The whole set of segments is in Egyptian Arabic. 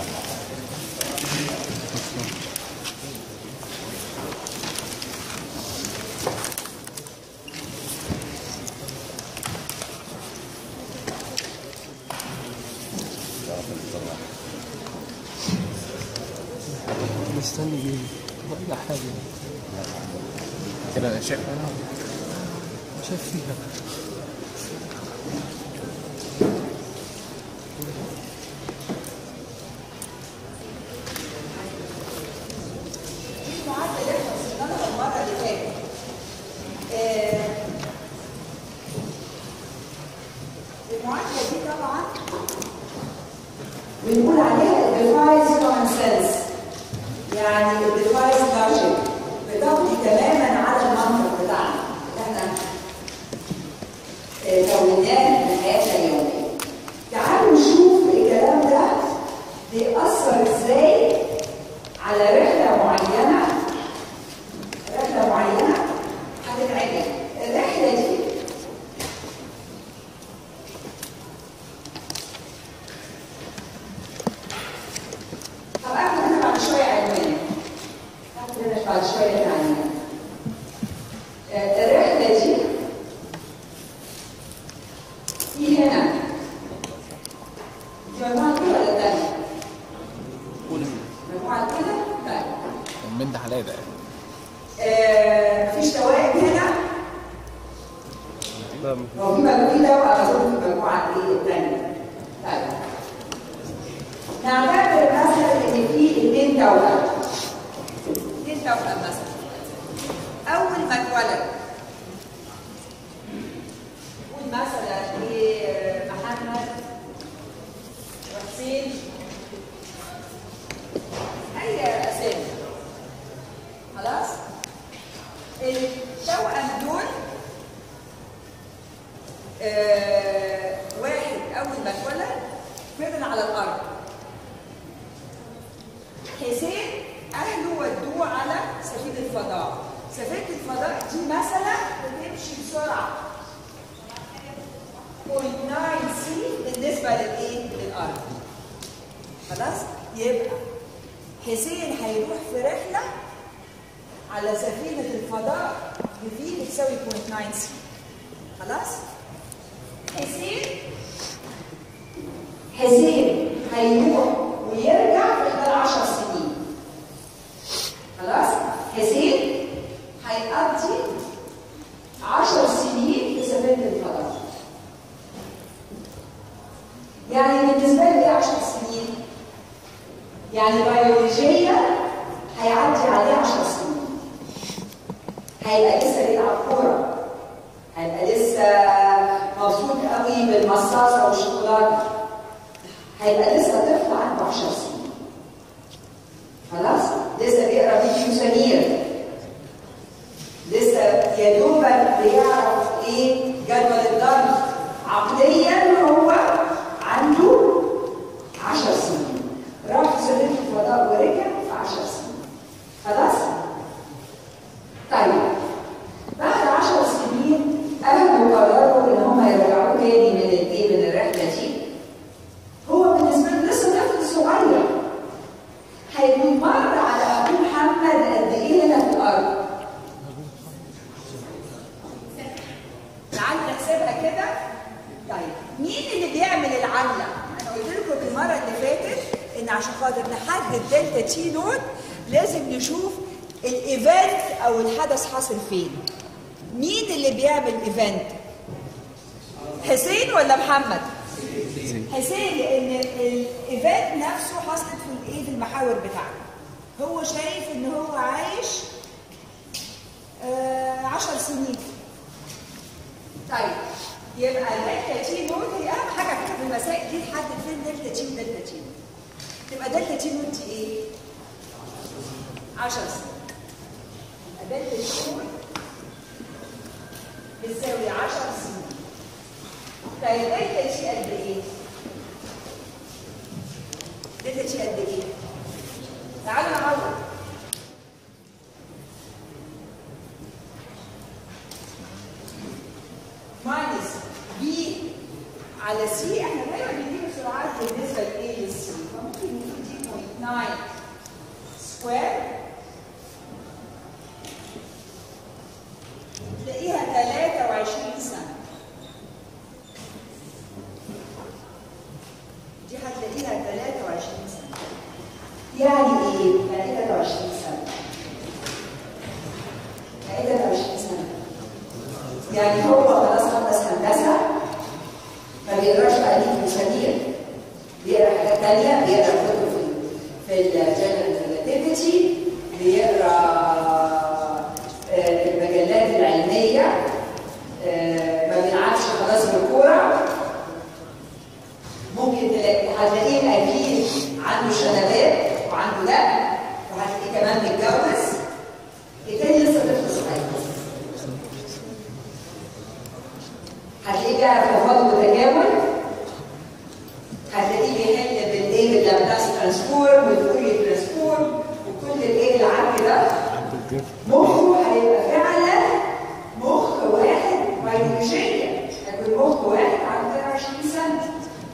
مستني ايه؟ ولا حاجة كده انا شايف انا شايف فيها المعادله اللي احنا وصلنا لها المره اللي فاتت آه، المعادله دي طبعا بنقول عليها الديفايس كومن سنس يعني الديفايس لوجيك بتقضي تماما على المنطق بتاعنا اللي احنا آه، كوناه في حياتنا اليوميه تعالوا نشوف الكلام ده بيأثر ازاي على رحلة معينة رحلة معينة هتتعمل الرحلة دي هبقى اخد انا بعد شوية عنوان هاخد انا بعد شوية عنوان آه، الرحلة دي في هنا دي مجموعة كده ولا تانية؟ مجموعة كده؟ طيب من ده حلاوه يعني آه، مفيش توائم هنا هو في مجموعة في توأم أظن في مجموعة إيه الثانية طيب نعتبر مثلا إن في اثنين توأم اثنين توأم مثلا أول ما اتولد قول مثلا إيه محمد وحسين أي أسامي خلاص التوأم دول آه واحد أول ما اتولد فضل على الأرض حسين أهله ودوه على سفينة الفضاء سفينة الفضاء دي مثلا بتمشي بسرعة 0.9 سي بالنسبة للإيه؟ للأرض خلاص؟ يبقى حسين هيروح في رحلة على سفينة الفضاء بفي بتساوي 0.9 سي خلاص؟ حسين حسين هيروح ويرجع في خلال 10 سنين خلاص؟ حسين هيقضي 10 سنين في سفينة الفضاء يعني بالنسبة لي 10 سنين يعني بيولوجيا هيعدي عليه 10 سنين هيبقى لسه بيلعب كوره هيبقى لسه مبسوط قوي بالمصاصه والشوكولاته هيبقى لسه طفل عنده 10 سنين خلاص لسه بيقرا فيديو سمير لسه يا دوبك بيعرف ايه جدول الضرب عقليا هو عنده 10 سنين راح سفينة الفضاء ورجع في 10 سنين خلاص؟ طيب بعد 10 سنين أهله قرروا إن هم يرجعوه تاني من الإيه من الرحلة دي هو بالنسبة له لسه طفل صغير هيكون مر على أبوه محمد قد إيه هنا في الأرض؟ تعالوا نحسبها كده طيب مين اللي بيعمل العملة؟ أنا قلت لكم المرة اللي فاتت إن عشان خاطر نحدد دلتا تي نود لازم نشوف الايفنت أو الحدث حاصل فين. مين اللي بيعمل ايفنت؟ حسين ولا محمد؟ حسين لأن الايفنت نفسه حصلت في الايه في المحاور بتاعته. هو شايف إن هو عايش آه 10 سنين. طيب يبقى دلتا تي نود هي اهم حاجه كده في المسائل دي تحدد فين دلتا تي ودلتا تي نود تبقى دلتا تي نود دي ايه؟ 10 سنين يبقى دلتا تي نود بتساوي 10 سنين طيب دلتا تي قد ايه؟ دلتا تي قد ايه؟ تعالوا نعوض ماينس بي على سي احنا دايما بنجيب السرعات بالنسبه لايه للسي فممكن نجيب دي فيها 23 سنة يعني ايه؟ يعني ايه 23 سنة؟ يعني ايه 23 سنة؟ يعني هو خلاص خلص هندسة ما بيقراش تاريخ مسامير بيقرا حاجات تانية بيقرا كتب في في الجنرال ريلاتيفيتي بيقرا آه، المجلات العلمية آه، ما بيلعبش خلاص بالكورة ممكن تلاقي هتلاقيه اكيد عنده شنبات وعنده دقن وهتلاقيه كمان متجوز التاني لسه طفل صغير هتلاقيه بيعرف تفاضل وتجاوب هتلاقيه بيحل بالايه باللابلاس ترانسفورم والفوري ترانسفورم وكل الايه العك ده مخه هيبقى فعلا مخ واحد بيولوجيا هيكون مخ واحد عنده 23 سنه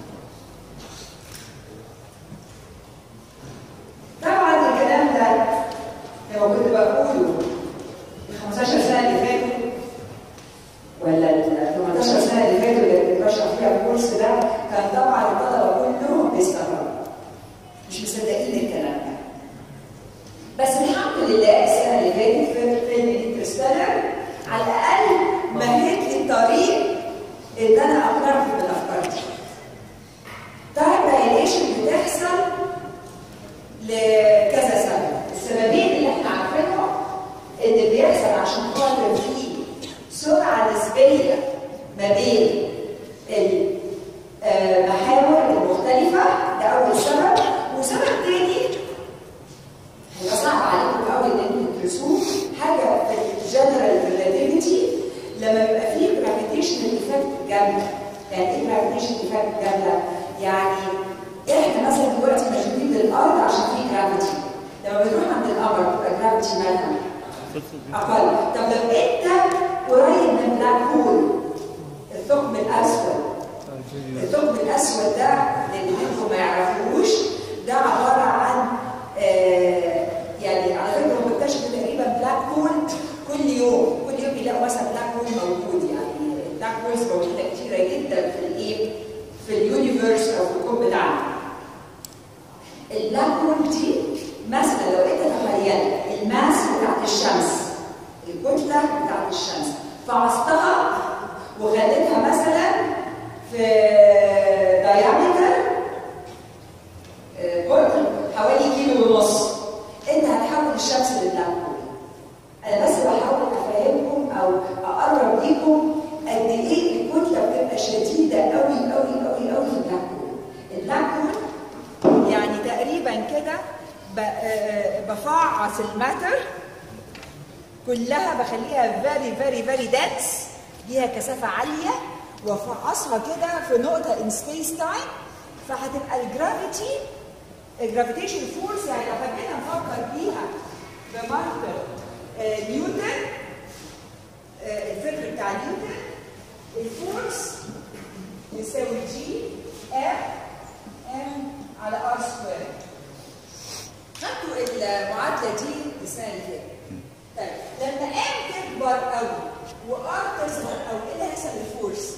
طبعا الكلام ده لما كنت بقوله ال 15 سنه اللي فاتوا ولا ال 18 سنه اللي فاتوا اللي كنت بشرح فيها الكورس ده كان طبعا الطلبه كلهم بيستغربوا مش مصدقين الكلام ده بس الحمد لله السنه اللي فاتت في فيلم انترستيلر على الاقل مهد لي الطريق ان انا اقنعكم بالافكار دي. تايم دايليشن بتحصل لكذا سبب السببين اللي احنا عارفينهم ان بيحصل عشان خاطر في سرعه نسبيه ما بين المحاور المختلفه ده اول سبب وسبب تاني هيبقى صعب عليكم قوي ان انتوا تدرسوه حاجه في الجنرال ريلاتيفيتي لما بيبقى فيه جرافيتيشنال ايفكت جامده يعني ايه جرافيتيشنال ايفكت جامده؟ يعني احنا مثلا دلوقتي موجودين للارض عشان في جرافيتي لما بنروح عند القمر بتبقى جرافيتي مالها اقل طب لو انت قريب من بلاك هول الثقب الاسود الثقب الاسود ده اللي منكم ما يعرفوش ده عباره عن آه يعني على فكره هم اكتشفوا تقريبا بلاك هول كل يوم كل يوم بيلاقوا مثلا بلاك هول موجود يعني البلاك هولز موجوده كتيره جدا في الايه في اليونيفرس او في الكون بتاعنا البلاك هول دي مثلا لو انت تخيلت الماس بتاعت الشمس الكتله بتاعت الشمس فعصتها وخليتها مثلا في دايمتر قطر حوالي كيلو ونص انت هتحول الشمس للبلاك هول انا بس بحاول افهمكم او اقرب ليكم قد ايه الكتله بتبقى شديده قوي قوي قوي قوي في البلاك هول البلاك هول يعني تقريبا كده بفعص الماتر كلها بخليها فيري فيري فيري دنس ليها كثافه عاليه وافعصها كده في نقطه ان سبيس تايم فهتبقى الجرافيتي الجرافيتيشن فورس يعني لو حبينا نفكر بيها بماركر آه نيوتن آه الفكر بتاع نيوتن الفورس يساوي جي اف ام على ار سكوير خدتوا المعادله دي السنه اللي فاتت طيب لما ام تكبر قوي وار تصغر قوي ايه اللي هيحصل للفورس؟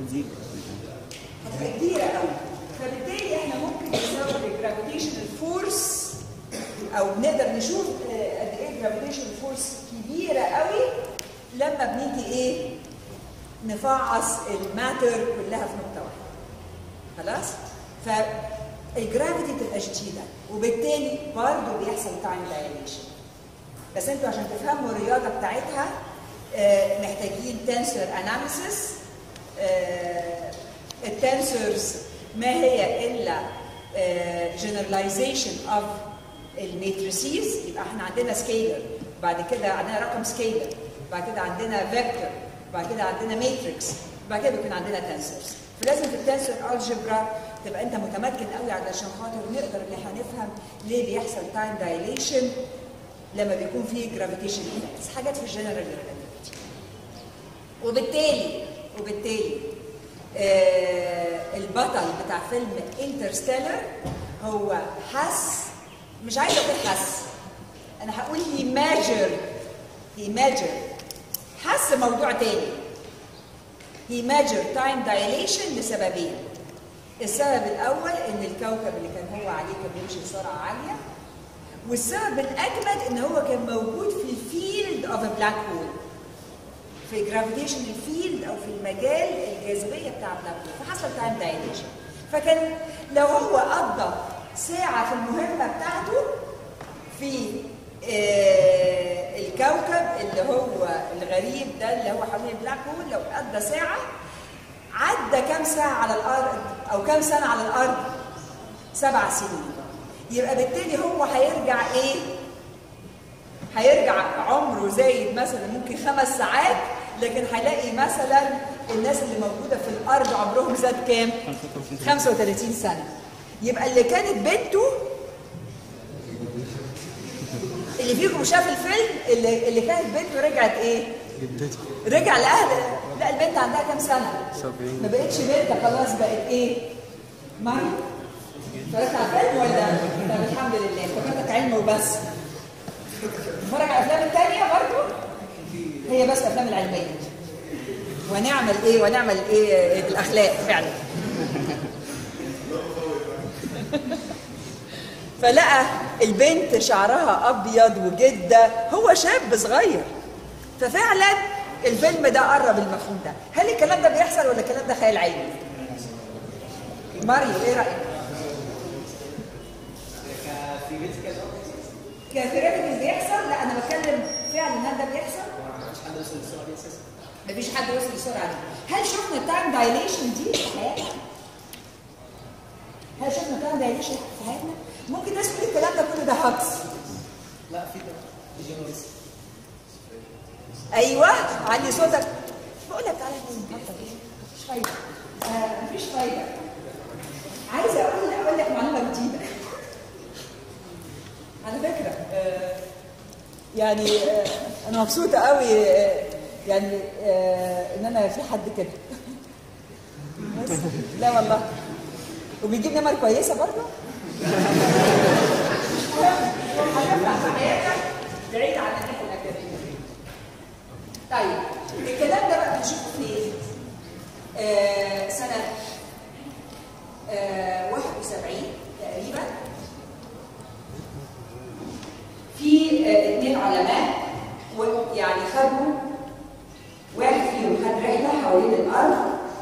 هتبقى كبيره قوي فبالتالي احنا ممكن نساوي الجرافيتيشنال فورس او نقدر نشوف قد ايه الجرافيتيشنال فورس كبيره قوي لما بنيجي ايه نفعص الماتر كلها في نقطه واحده خلاص فالجرافيتي بتبقى شديده وبالتالي برضه بيحصل تايم دايليشن بس انتوا عشان تفهموا الرياضه بتاعتها آه محتاجين تنسور اناليسيس آه التنسورز ما هي الا جنراليزيشن اوف الماتريسيز يبقى احنا عندنا سكيلر بعد كده عندنا رقم سكيلر بعد كده عندنا فيكتور بعد كده عندنا ماتريكس بعد كده بيكون عندنا تنسورز فلازم في التنسور الجبرا تبقى انت متمكن قوي علشان خاطر نقدر ان احنا نفهم ليه بيحصل تايم دايليشن لما بيكون في جرافيتيشن ايفكتس حاجات في الجنرال ريلاتيفيتي وبالتالي وبالتالي آه البطل بتاع فيلم انترستيلر هو حس مش عايزه اقول حس انا هقول هي ماجر هي ماجر حس موضوع تاني هي ماجر تايم دايليشن لسببين السبب الاول ان الكوكب اللي كان هو عليه كان بيمشي بسرعه عاليه والسبب الاجمد ان هو كان موجود في الفيلد اوف بلاك هول في جرافيتيشن فيلد او في المجال الجاذبيه بتاع بلاك هول فحصل تايم دايليشن فكان لو هو قضى ساعه في المهمه بتاعته في آه، الكوكب اللي هو الغريب ده اللي هو حوالين البلاك هول لو قضى ساعه عدى كام ساعه على الارض او كام سنه على الارض سبع سنين يبقى بالتالي هو هيرجع ايه هيرجع عمره زايد مثلا ممكن خمس ساعات لكن هيلاقي مثلا الناس اللي موجوده في الارض عمرهم زاد كام 35 سنه يبقى اللي كانت بنته اللي فيكم شاف الفيلم اللي, اللي كانت بنته رجعت ايه جدتي رجع لاهل لا البنت عندها كام سنه سبعين. ما بقتش بنت خلاص بقت ايه مريم اتفرجت على الفيلم ولا طب الحمد لله افتكرتك علم وبس اتفرج على الافلام الثانيه برضه هي بس الافلام العلميه ونعمل ايه ونعمل ايه الاخلاق فعلا فلقى البنت شعرها ابيض وجده هو شاب صغير ففعلا الفيلم ده قرب المفهوم ده هل الكلام ده بيحصل ولا الكلام ده خيال علمي ماريو ايه رايك كثيرات بيحصل لا انا بتكلم فعلا هل ده بيحصل مفيش حد وصل للسرعه دي هل شفنا التايم دايليشن دي في حياتنا هل شفنا التايم دايليشن في حياتنا ممكن ناس تقول الكلام ده كله ده هاكس لا في ده ديجنريس ايوه علي صوتك بقول لك تعالى نقول مفيش فايده آه مفيش فايده عايزه اقول اقول لك معلومه جديده على فكره آه يعني آه انا مبسوطه قوي آه يعني آه ان انا في حد كده بس لا والله وبيجيب نمر كويسه برضه هتنفع في حياتك بعيد عن الناحيه الاكاديميه طيب الكلام ده بقى بنشوفه فين؟ آه سنة آه 71 تقريبا في آه اثنين علماء ويعني خدوا واحد فيهم خد رحلة حوالين الأرض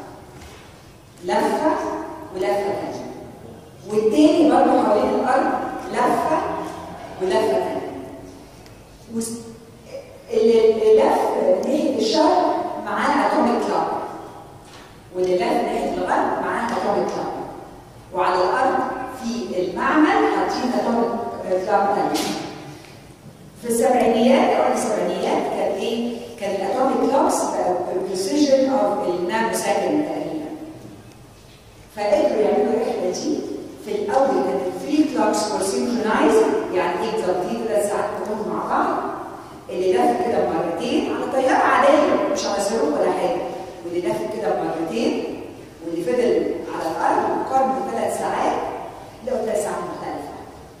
لفة ولفة تانية والتاني برضه حوالين الأرض لفة ولفة تانية وس- اللي اللي لف ناحيه الشرق معاه اتوميك كلاب واللي لف ناحيه الغرب معاه اتوميك كلاب وعلى الارض في المعمل حاطين اتوميك كلاب تانية في السبعينيات او السبعينيات كان ايه؟ كان الاتوميك كلابس بريسيجن اوف النانو سكند تقريبا فقدروا يعملوا الرحله دي في الاول كانت الثري كلابس فور سينكرونايز يعني ايه كلابتين ثلاث ساعات كلهم مع بعض اللي لف كده مرتين على طياره عاديه مش على صاروخ ولا حاجه واللي لف كده مرتين واللي فضل على الارض قرب ثلاث ساعات لو ثلاث ساعات مختلفه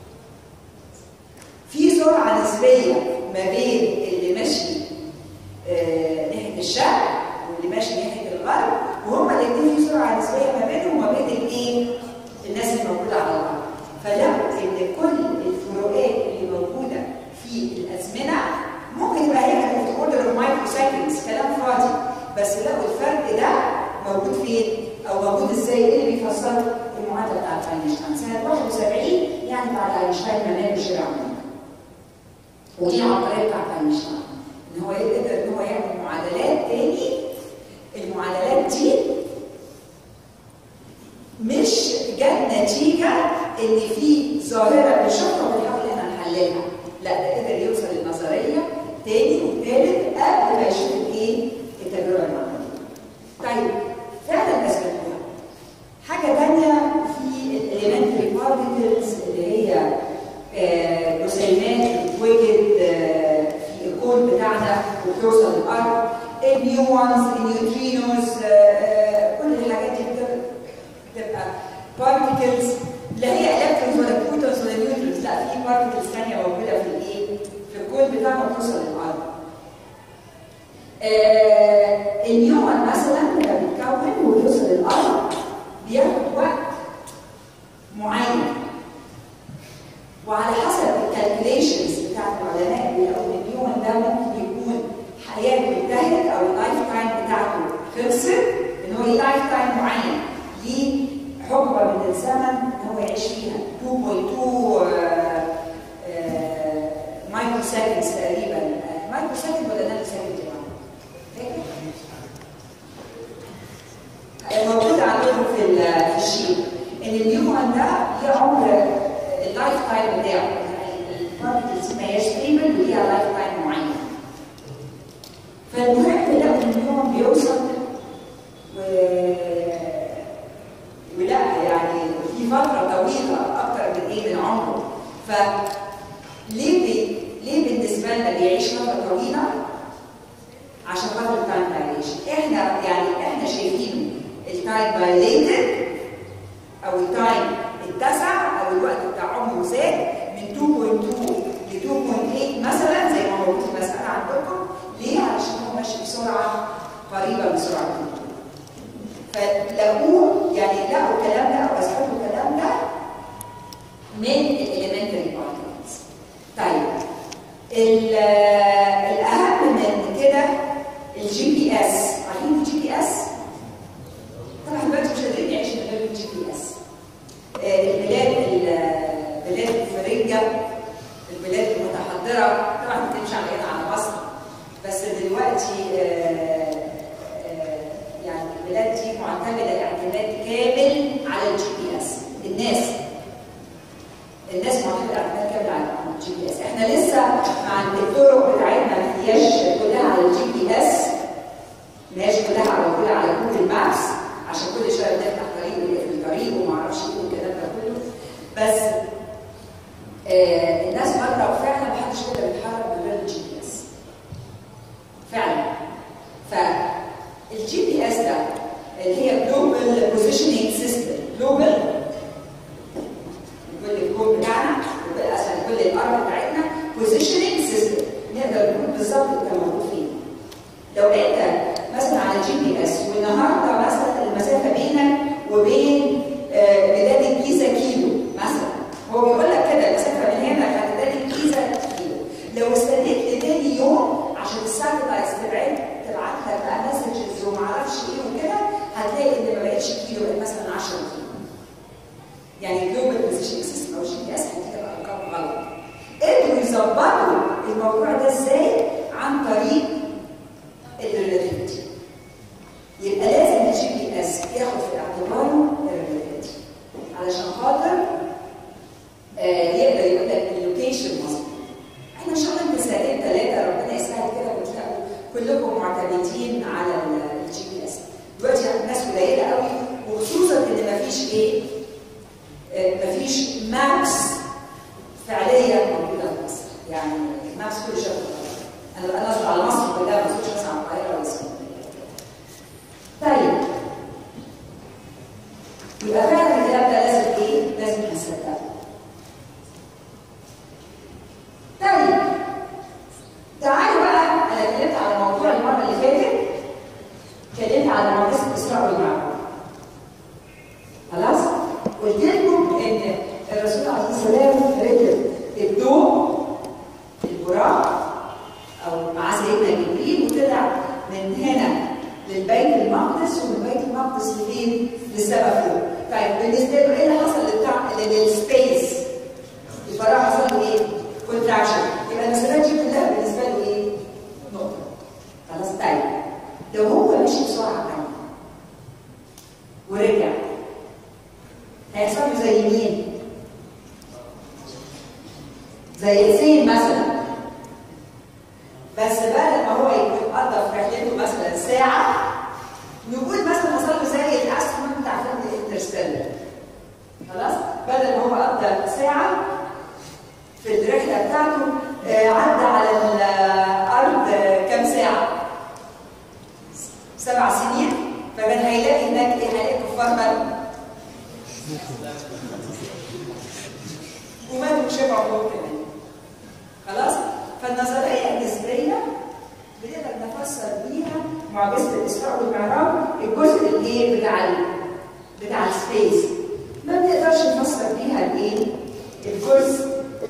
في سرعه نسبيه ما بين اللي ماشي آه، ناحيه الشرق واللي ماشي ناحيه الغرب وهما الاثنين في سرعه نسبيه ما بينهم وما بين الايه؟ الناس الموجوده على الارض فلو ان كل الفروقات اللي موجوده في الازمنه ممكن يبقى هي كانت في اوردر اوف مايكرو سكندز كلام فاضي بس لو الفرق ده موجود فين او موجود ازاي ايه اللي بيفسر المعادله بتاعت اينشتاين سنه 71 يعني بعد اينشتاين ما نام شرع ودي العبقريه بتاعت اينشتاين ان هو يقدر ان هو يعمل معادلات تاني المعادلات دي مش جت نتيجه ان في ظاهره بنشوفها وبنحاول ان احنا نحللها لا ده قدر يوصل للنظريه تاني وتالت قبل ما يشوف الايه التجربه العمليه. طيب فعلا اثبتوها. حاجه تانيه في الاليمنتري بارتكلز اللي هي آه، جسيمات بتتوجد آه، في الكون بتاعنا وبتوصل للارض النيوانز النيوترينوز آه، آه، كل الحاجات دي بتبقى تبقى بارتكلز لا هي الكترونز ولا بروتونز ولا نيوترونز لا في بارتكلز ثانيه موجوده في الايه؟ في الكون بتاعنا بتوصل للارض. آه النيون مثلا لما بيتكون وبيوصل للارض بياخد وقت وعلى حسب الكالكوليشنز بتاعت العلماء بيلاقوا ان الهيومن ده ممكن يكون حياته انتهت او اللايف تايم بتاعته خلصت ان هو لايف تايم معين ليه حقبه من الزمن ان هو يعيش فيها 2.2 مايكرو سكندز تقريبا مايكرو سكند ولا نانو سكند يا جماعه؟ فاكر؟ موجود عندكم في ال- في الشيت ان النيومن ده ليه عمر اللايف تايم بتاعه البارتكلز ما هياش ستيبل وليها لايف تايم معين فالمهم لقوا ان النيومن بيوصل و... ولا يعني في فتره طويله اكتر من ايه من عمره ف ليه بي... ليه بالنسبه لنا بيعيش فتره طويله عشان خاطر التايم دايليشن احنا يعني احنا شايفينه التايم دايليتد او التايم اتسع او الوقت بتاع عمره زاد من 2.2 ل 2.8 مثلا زي ما موجود في المساله عندكم ليه؟ علشان هو ماشي بسرعه قريبه من سرعه الضوء فلقوه يعني لقوا الكلام ده او اثبتوا الكلام ده من الاليمنتري بارتكلز طيب ال- الاهم من كده الجي بي اس عارفين الجي بي اس؟ طبعا دلوقتي مش قادرين نعيش من غير الجي بي اس البلاد البلاد الفرنجة البلاد المتحضرة طبعا بتمشي علينا على مصر بس دلوقتي آه، آه، يعني البلاد دي معتمدة اعتماد كامل على الجي بي اس الناس الناس معتمدة اعتماد كامل على الجي بي اس احنا لسه مع الطرق بتاعتنا ما هياش كلها على الجي بي اس ما هياش كلها على كلها على جوجل مابس عشان كل شويه بنفتح طريق ونقفل الطريق وما اعرفش ايه والكلام ده كله بس آه الناس بره وفعلا ما حدش كده بيتحرك من غير الجي بي اس فعلا فالجي بي اس ده اللي هي جلوبال بوزيشننج سيستم جلوبال كل الكون بتاعنا اسفل كل الارض بتاعتنا بوزيشننج سيستم نقدر نقول بالظبط انت موجود فين لو انت مثلا على جي بي اس والنهارده مثلا المسافه بينك وبين آه، ميدان الجيزه كيلو مثلا هو بيقول لك كده المسافه من هنا لميدان الجيزه كيلو لو استنيت لتاني يوم عشان الساتلايتس تبعت تبعت لك بقى مسجز وما اعرفش ايه وكده هتلاقي ان ما بقتش كيلو بقت مثلا 10 كيلو يعني جلوبال بوزيشن سيستم او جي بي اس هتجيب ارقام غلط قدروا يظبطوا الموضوع ده ازاي عن طريق الريلاتيفيتي يبقى لازم الجي بي اس ياخد في اعتباره الريلاتيفيتي علشان خاطر آه يقدر يقول لك اللوكيشن مظبوط احنا شغالين مثالين ثلاثه ربنا يسهل كده وتلاقوا كلكم معتمدين على الجي بي اس دلوقتي الناس قليله قوي وخصوصا ان مفيش ايه آه، مفيش مابس فعليا موجوده في مصر يعني مابس كل شيء انا انا قصدي على مصر كلها ما قصديش مثلا على القاهره ولا اسكندريه طيب يبقى فعلا الكلام ده لازم ايه؟ لازم نصدقه طيب تعالوا بقى انا اتكلمت على موضوع المره اللي فاتت اتكلمت على معجزه الاسراء والمعراج خلاص؟ قلت لكم ان الرسول عليه السلام ركب الدوم البراق او مع سيدنا جبريل وطلع من هنا للبيت المقدس ومن بيت المقدس لفين؟ للسما فوق. طيب بالنسبه له ايه اللي حصل للبتاع للسبيس؟ الفراغ حصل له ايه؟ كونتراكشن يبقى المسافات دي كلها بالنسبه له ايه؟ نقطه. خلاص طيب لو هو مشي بسرعه عاليه ورجع هيحصل له زي مين؟ زي حسين مثلا بس بدل ما هو يكون قضى في رحلته مثلا ساعة نقول مثلا حصل له زي الأسهم بتاع فيلم انترستيلر خلاص بدل ما هو قضى ساعة في الرحلة بتاعته آه، عدى على الأرض آه، كام ساعة؟ سبع سنين فكان هيلاقي هناك ايه؟ هيلاقي كفار ماتوا وماتوا وشبعوا هو كمان خلاص؟ فالنظرية النسبية بنقدر نفسر بيها معجزة الإسراء والمعراج الجزء الايه بتاع ال بتاع السبيس ما بنقدرش نفسر بيها الايه؟ الجزء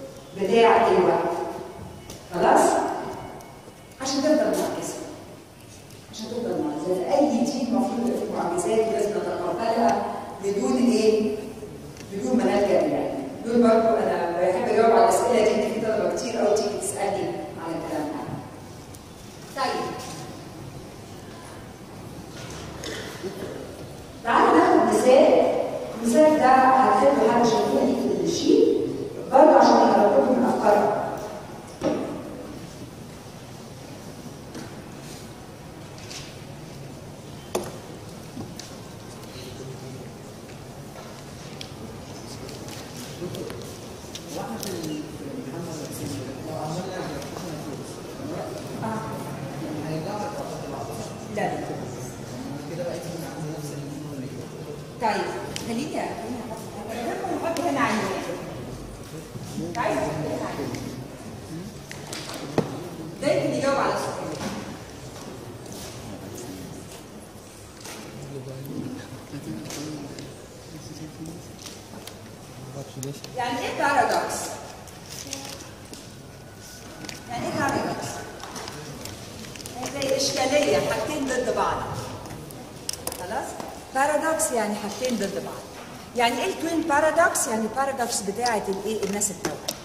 بتاع الوقت خلاص عشان تفضل معجزه عشان تفضل معجزه اي دين المفروض يبقى فيه معجزات لازم نتقبلها بدون ايه بدون ما نلجا للعلم دول برضه انا بحب اجاوب على الاسئله دي ان في طلبه كتير قوي تيجي تسالني على الكلام ده طيب تعالوا ناخد مثال المثال ده هتحبوا حاجه شايفينها دي في الشيت برضه عشان اقرب لكم من افكاركم لا لا طيب خليني خليني احط نحط هنا عينين عايز احط هنا عينين ده يمكن يجاوب على السؤال معرفش ليش يعني ايه بارادوكس؟ يعني ايه بارادوكس؟ يعني زي اشكاليه حاجتين ضد بعض خلاص؟ بارادوكس يعني حاجتين ضد بعض يعني ايه التوين بارادوكس؟ يعني بارادوكس بتاعه الايه؟ الناس التوأم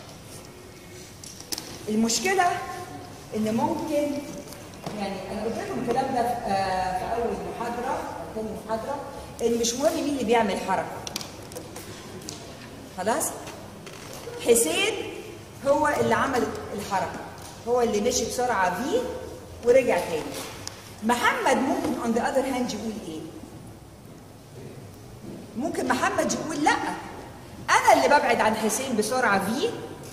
المشكله ان ممكن يعني انا قلت لكم الكلام ده في آه، في اول محاضره ثاني محاضره ان مش مهم مين اللي بيعمل حركه خلاص حسين هو اللي عمل الحركه هو اللي مشي بسرعه في ورجع تاني محمد ممكن اون ذا اذر هاند يقول ايه ممكن محمد يقول لا انا اللي ببعد عن حسين بسرعه في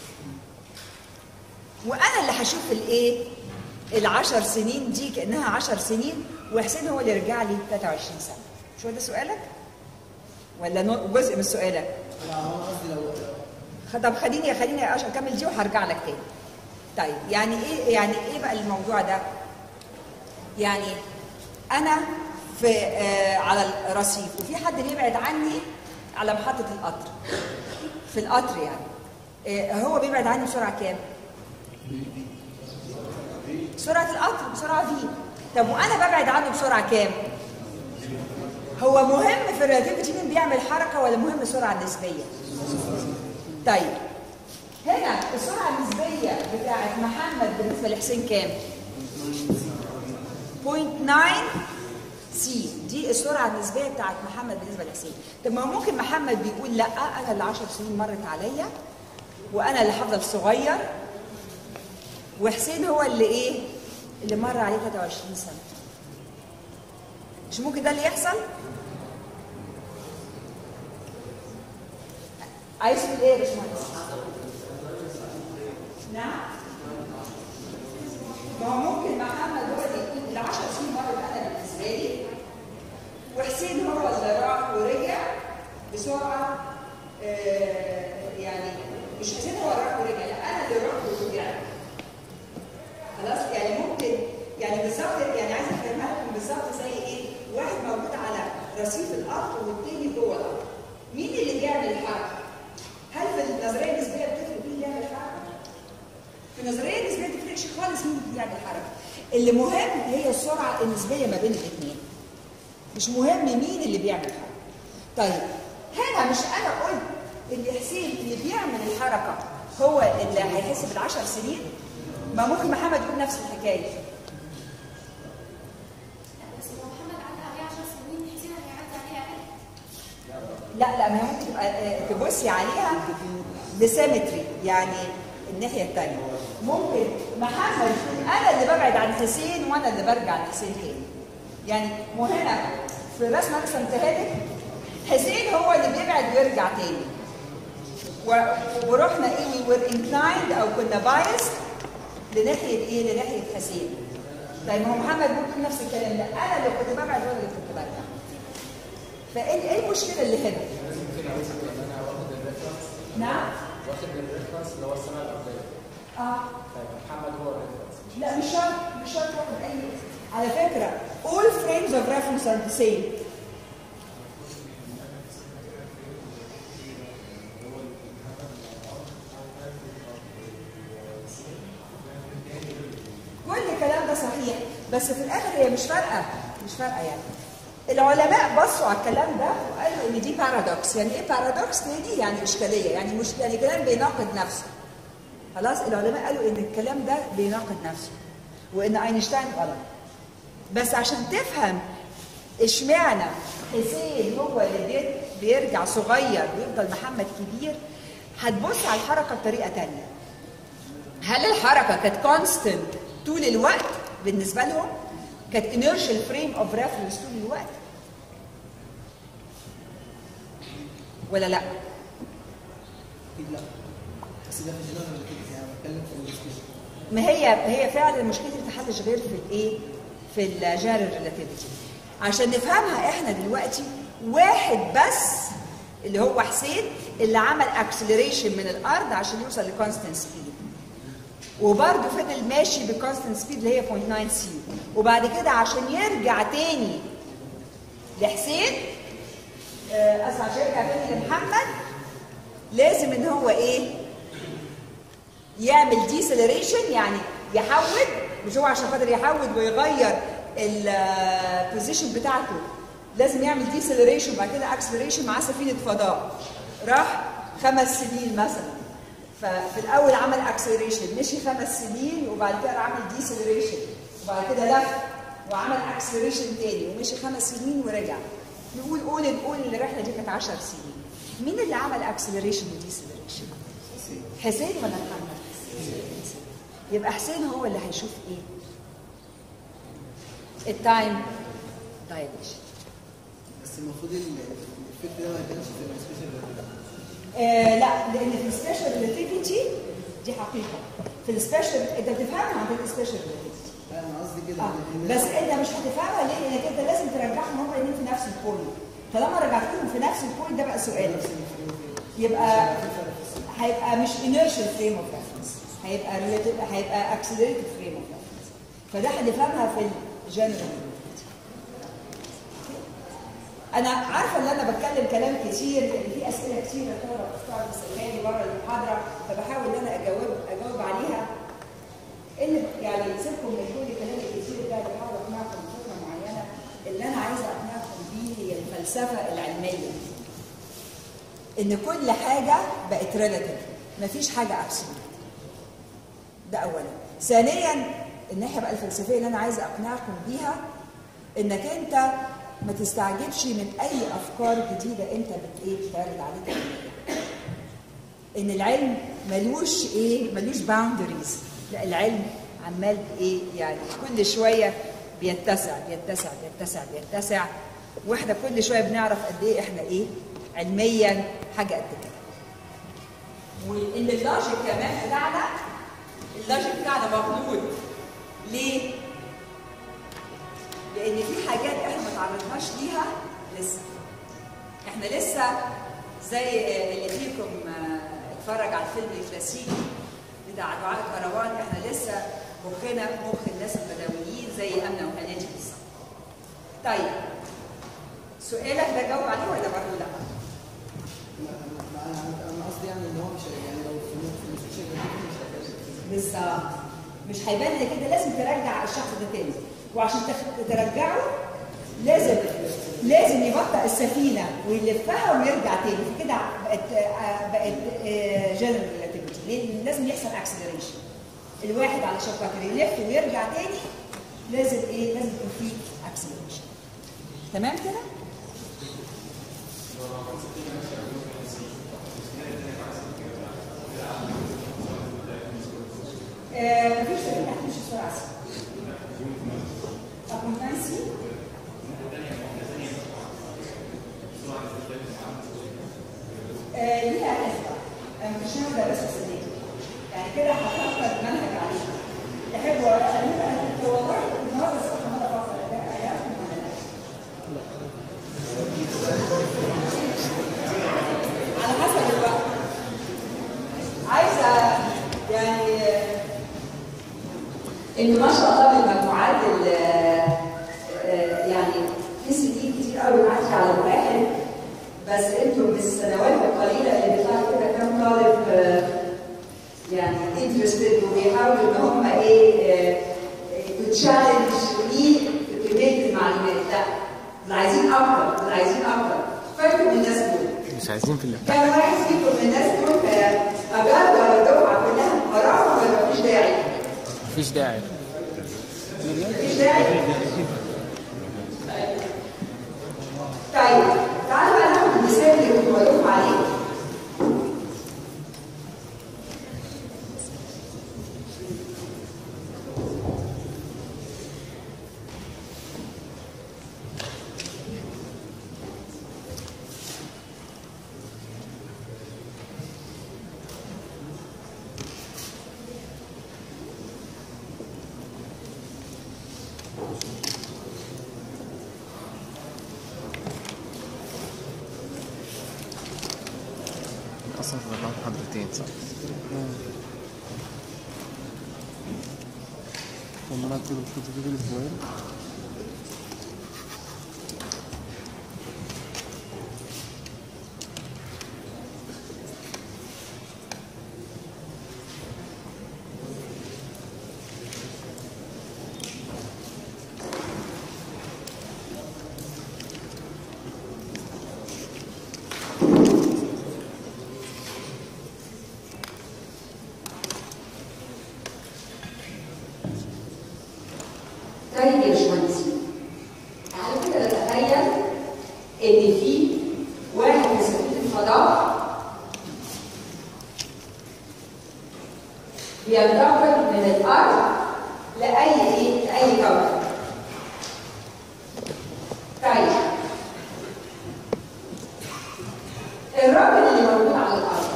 وانا اللي هشوف الايه العشر سنين دي كانها عشر سنين وحسين هو اللي يرجع لي 23 سنه شو ده سؤالك ولا نو- جزء من سؤالك لا هو أنا قصدي لو خ- طب خليني خليني عشان اكمل دي وهرجع لك تاني. طيب يعني ايه يعني ايه بقى الموضوع ده؟ يعني انا في آه على الرصيف وفي حد بيبعد عني على محطة القطر. في القطر يعني. آه هو بيبعد عني بسرعة كام؟ سرعة القطر بسرعة في. طب وانا ببعد عنه بسرعة كام؟ هو مهم في الريلاتيفيتي مين بيعمل حركة ولا مهم السرعة النسبية؟ طيب هنا السرعة النسبية بتاعت محمد بالنسبة لحسين كام؟ 0.9 سي دي السرعة النسبية بتاعت محمد بالنسبة لحسين طب ما هو ممكن محمد بيقول لا أنا اللي 10 سنين مرت عليا وأنا اللي هفضل صغير وحسين هو اللي إيه؟ اللي مر عليه 23 سنة مش ممكن ده اللي يحصل؟ عايز تقول ايه يا باشمهندس؟ نعم؟ ما هو ممكن محمد هو اللي يكون ال 10 سنين مرت انا بالنسبه لي وحسين هو اللي راح ورجع بسرعه آه يعني مش حسين هو اللي راح ورجع لا انا اللي رحت ورجعت خلاص يعني ممكن يعني بالظبط يعني عايزه افهمها لكم بالظبط زي ايه؟ واحد موجود على رصيف الارض والتاني جوه الارض. مين اللي بيعمل الحركه؟ هل في النظريه النسبيه بتفرق مين اللي يعمل الحركه؟ في النظريه النسبيه ما بتفرقش خالص مين اللي بيعمل الحركه. اللي مهم هي السرعه النسبيه ما بين الاثنين. مش مهم مين اللي بيعمل الحركه. طيب هنا مش انا قلت ان حسين اللي بيعمل الحركه هو اللي هيحس بالعشر سنين؟ ما ممكن محمد يقول نفس الحكايه. بس لو محمد عدى عليه 10 سنين حسين هيعدي عليه اقل لا لا ما هي ممكن تبقى آه، تبصي عليها بسيمتري يعني الناحيه الثانيه ممكن محمد يكون انا اللي ببعد عن حسين وانا اللي برجع لحسين تاني يعني مو هنا في الرسمه اللي رسمتها لك حسين هو اللي بيبعد ويرجع تاني و- ورحنا ايه وي وير انكلايند او كنا بايس لناحيه ايه لناحيه حسين طيب ما هو محمد ممكن نفس الكلام ده انا اللي كنت ببعد وانا اللي كنت برجع فايه ايه المشكله اللي هنا؟ نعم؟ واخد الريفرنس اللي هو السنه القبليه اه طيب محمد هو الريفرنس لا مش شرط مش شرط واخد اي على فكره all frames of reference are the same ده صحيح بس في الاخر هي مش فارقه مش فارقه يعني العلماء بصوا على الكلام ده وقالوا ان دي بارادوكس يعني ايه بارادوكس دي يعني اشكاليه يعني مش يعني كلام بيناقض نفسه خلاص العلماء قالوا ان الكلام ده بيناقض نفسه وان اينشتاين غلط بس عشان تفهم اشمعنى حسين هو اللي بي- بيرجع صغير ويفضل محمد كبير هتبص على الحركه بطريقه تانية هل الحركه كانت كونستنت طول الوقت بالنسبه لهم كانت inertial frame of reference طول الوقت ولا لا اكيد لا بس ده في الجنرال ريلاتيفيتي يعني بتكلم في السبيشال ما هي هي فعلا المشكله دي ما تحلش غير في الايه في الجنرال ريلاتيفيتي عشان نفهمها احنا دلوقتي واحد بس اللي هو حسين اللي عمل اكسلريشن من الارض عشان يوصل لكونستنت سبيد وبرده فضل ماشي بكونستنت سبيد اللي هي 0.9 سي وبعد كده عشان يرجع تاني لحسين آه، اسف عشان يرجع تاني لمحمد لازم ان هو ايه يعمل ديسلريشن يعني يحود مش هو عشان خاطر يحود ويغير البوزيشن بتاعته لازم يعمل ديسلريشن وبعد كده اكسلريشن مع سفينه فضاء راح خمس سنين مثلا ففي الاول عمل اكسلريشن مشي خمس سنين وبعد كده عمل ديسلريشن وبعد كده لف وعمل اكسلريشن تاني ومشي خمس سنين ورجع نقول قول نقول ان الرحله دي كانت 10 سنين مين اللي عمل اكسلريشن وديسلريشن؟ حسين ولا محمد؟ يبقى حسين هو اللي هيشوف ايه؟ التايم دايليشن بس المفروض ال- الافكت ده ما يبانش في السبيشال آه لا لان في السبيشال ريلاتيفيتي دي حقيقه في السبيشال انت بتفهمها عن السبيشال ريلاتيفيتي لا انا قصدي كده آه. إن- بس انت مش هتفهمها ليه؟ لانك انت لازم ترجعهم هم الاثنين في نفس البوينت طالما رجعتهم في نفس البوينت ده بقى سؤال يبقى هيبقى مش inertial frame of reference هيبقى relative هيبقى accelerated frame of reference فده هنفهمها في الجنرال انا عارفه ان انا بتكلم كلام كتير لان في اسئله كتير الطلبه بتقعد تسالها لي بره المحاضره فبحاول ان انا اجاوب اجاوب عليها اللي يعني سيبكم من كل الكلام الكتير ده اللي بحاول اقنعكم بفكره معينه اللي انا عايزه اقنعكم بيه هي الفلسفه العلميه ان كل حاجه بقت ريلاتيف مفيش حاجه ابسولوت ده اولا ثانيا الناحيه بقى الفلسفيه اللي انا عايزه اقنعكم بيها انك انت ما تستعجبش من اي افكار جديده انت بت ايه بتعرض عليك ان العلم ملوش ايه ملوش باوندريز لا العلم عمال ايه يعني كل شويه بيتسع بيتسع بيتسع بيتسع واحنا كل شويه بنعرف قد ايه احنا ايه علميا حاجه قد كده وان اللوجيك كمان بتاعنا اللوجيك بتاعنا مغلوط ليه؟ لان في حاجات احنا ما تعرضناش ليها لسه احنا لسه زي اللي فيكم آه، اتفرج على الفيلم الكلاسيكي بتاع دعاء الكروان احنا لسه مخنا مخ الناس البدويين زي امنا وهنادي بالظبط طيب سؤالك ده جاوب عليه ولا برضه لا؟ لا، انا انا أنا قصدي يعني ان هو مش يعني لو في في السبيشال ريلاتيفيتي مش هيبان بالظبط مش هيبان انك انت لازم ترجع الشخص ده تاني وعشان تخ- ترجعه لازم لازم يبطئ السفينه ويلفها ويرجع تاني فكده بقت آه، بقت جنرال ريلاتيفيتي ليه؟ لازم يحصل اكسلريشن الواحد علشان خاطر يلف ويرجع تاني لازم ايه؟ لازم يكون فيه اكسلريشن تمام كده؟ آه، مفيش سفينه هتمشي بسرعه رقم نانسي آه، ليها حسبة أنا مش هاخدها بس السنة دي يعني كده هفكر منهج عليها تحبوا أنا والله النهارده الصبح مرة بفكر ده آيات ولا لا؟ على حسب الوقت عايزة يعني انه ما شاء الله بالمجموعات ال- آه، يعني في سنين كتير قوي معاكي على الواحد بس انتوا بالسنوات القليله اللي بيطلعوا كده كام طالب آه، يعني انترستد وبيحاولوا ان هم ايه آه، آه، تشالنج مين في كميه المعلومات لا اللي عايزين اكتر اللي عايزين اكتر فاكروا من الناس دول مش عايزين في الامتحان كان واحد فيكم من الناس دول اجاد ولا الدفعه كلها قراءه ولا مفيش داعي؟ مفيش داعي مفيش داعي؟ طيب تعالوا بقى ناخد المثال اللي كنت بقول لكم عليه اصلا في بعض محاضرتين صح؟ ومرات كده كنت في الاسبوعين طيب يا باشمهندسين تعالوا كده نتخيل ان في واحد في سفينه الفضاء بينتقل من الارض لاي ايه لاي كوكب طيب الراجل اللي موجود على الارض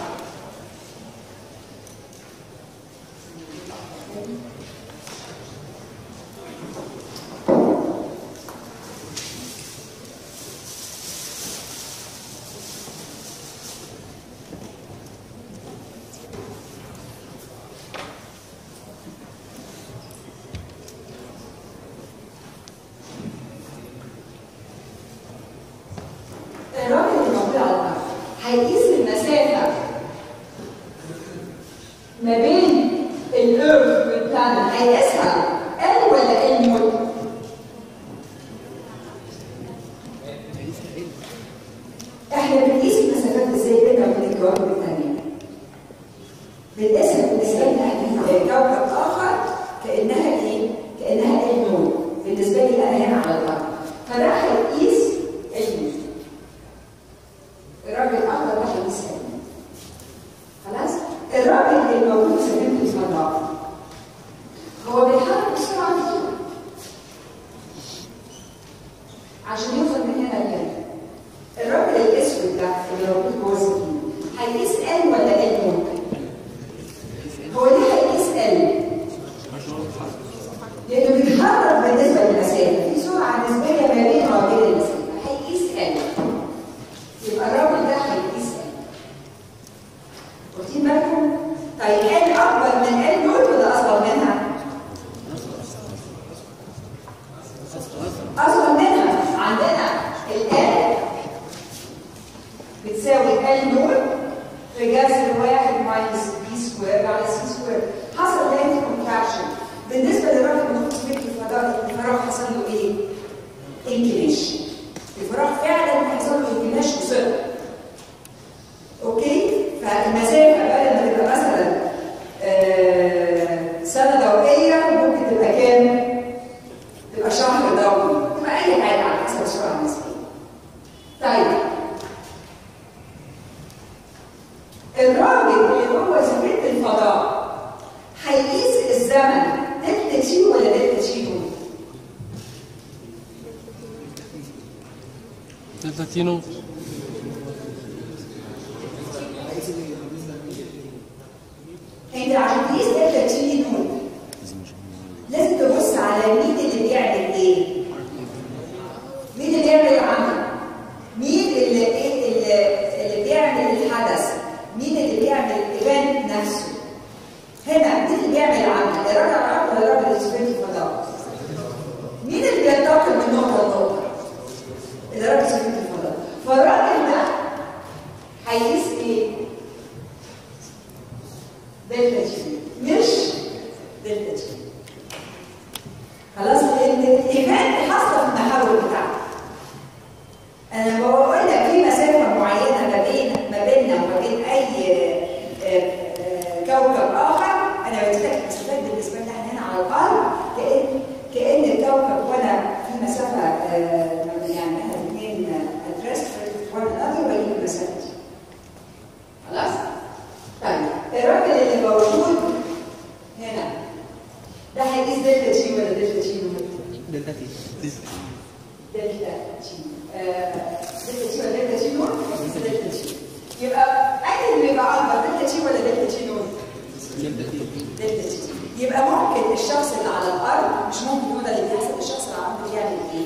الراجل اللي موجود على الارض هيقيس المسافه ما بين الارث والبلانت هيقيسها ال ولا ال مول؟ احنا بنقيس المسافات ازاي بيننا وبين الكواكب الثانيه؟ بنقيسها بالنسبه لنا كوكب اخر كانها ايه؟ كانها ال مول بالنسبه لي انا هنا على الارض فده هيقيس المول الراجل الاخر ده هيقيس المول خلاص؟ الراجل اللي موجود في سفينه الفضاء هو بيتحرك بسرعه كبيره عشان يوصل من هنا لهنا الراجل الاسود ده اللي موجود جوه السفينه هيقيس ال ولا ال ممكن؟ هو ليه هيقيس ال؟ لانه بيتحرك بالنسبه للمسافه في سرعه نسبيه ما بينه وبين المسافه هيقيس ال يبقى الراجل ده هيقيس ال واخدين بالكم؟ طيب ال اكبر من ال دول ولا اصغر منها؟ اصغر منها عندنا ال بتساوي ال نور في جذر واحد ماينس بي سكوير على سي سكوير حصل لينت كونتراكشن بالنسبه للراجل اللي في سفينه الفضاء الفراغ حصل له ايه؟ انكماش الفراغ فعلا حصل له انكماش وصغر اوكي فالمسافه بدل ما تبقى مثلا آه، سنه ضوئيه ممكن تبقى كام؟ تبقى شهر ضوئي تبقى اي حاجه على حسب السرعه النسبيه طيب الراجل اللي هو سفينه الفضاء هيقيس الزمن دلتا تي ولا دلتا تي دول؟ دلتا تينو انت عشان تقيس دلتا تي دول لازم تبص على مين اللي بيعمل ايه؟ مين اللي بيعمل العمل؟ مين اللي ايه اللي, اللي بيعمل الحدث؟ مين اللي بيعمل الايفنت نفسه؟ هنا مين اللي بيعمل العمل؟ الراجل العقل ولا الراجل اللي سفينه الفضاء؟ مين اللي بينتقل من نقطه لنقطه؟ الراجل سفينه الفضاء فالراجل ده هيقيس ايه؟ دلتا جي مش دلتا جي الايفنت حاصله في المحاور بتاعته انا بقول لك في مسافه معينه ما بين ما بيننا وما بين اي آه، آه، كوكب اخر انا بديلك مسافات بالنسبه لنا احنا هنا على الارض كان كان الكوكب وانا في مسافه آه، يعني احنا الاثنين ادريس وان انذر بجيب المسافه دي خلاص؟ طيب الراجل اللي موجود هنا ده هيقيس دلتا تي ولا دلتا تي؟ دلتا تي دلتا تي آه، دلتا تي ولا دلتا تي نور؟ دلتا تي يبقى أي اللي بيبقى أكبر دلتا تي ولا دلتا تي نور؟ دلتا تي دلتا تي يبقى ممكن الشخص اللي على الأرض مش ممكن هو ده اللي بيحصل الشخص اللي على الأرض بيعمل إيه؟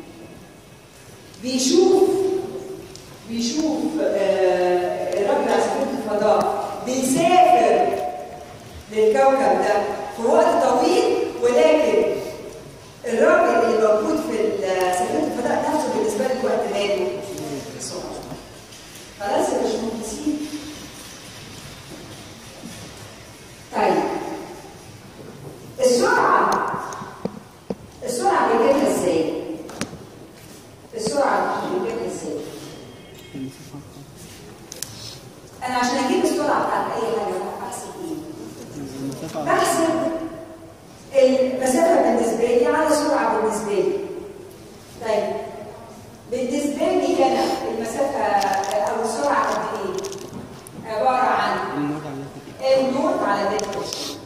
بيشوف بيشوف آه، الراجل على سفينة الفضاء بيسافر للكوكب ده في وقت طويل ولكن الراجل اللي موجود في ال- سفينة الفضاء نفسه بالنسبة لك وقت ماله بسرعة. خلاص يا باشمهندسين طيب السرعة السرعة بنجيبها ازاي؟ السرعة بنجيبها ازاي؟ أنا عشان أجيب السرعة بتاعت أي حاجة بحسب إيه؟ المسافة بحسب المسافة بالنسبة لي على سرعة بالنسبة لي. طيب بالنسبة لي هنا المسافة أو السرعة قد إيه؟ عبارة عن النور على دلتا تي النوت على دلتا تي.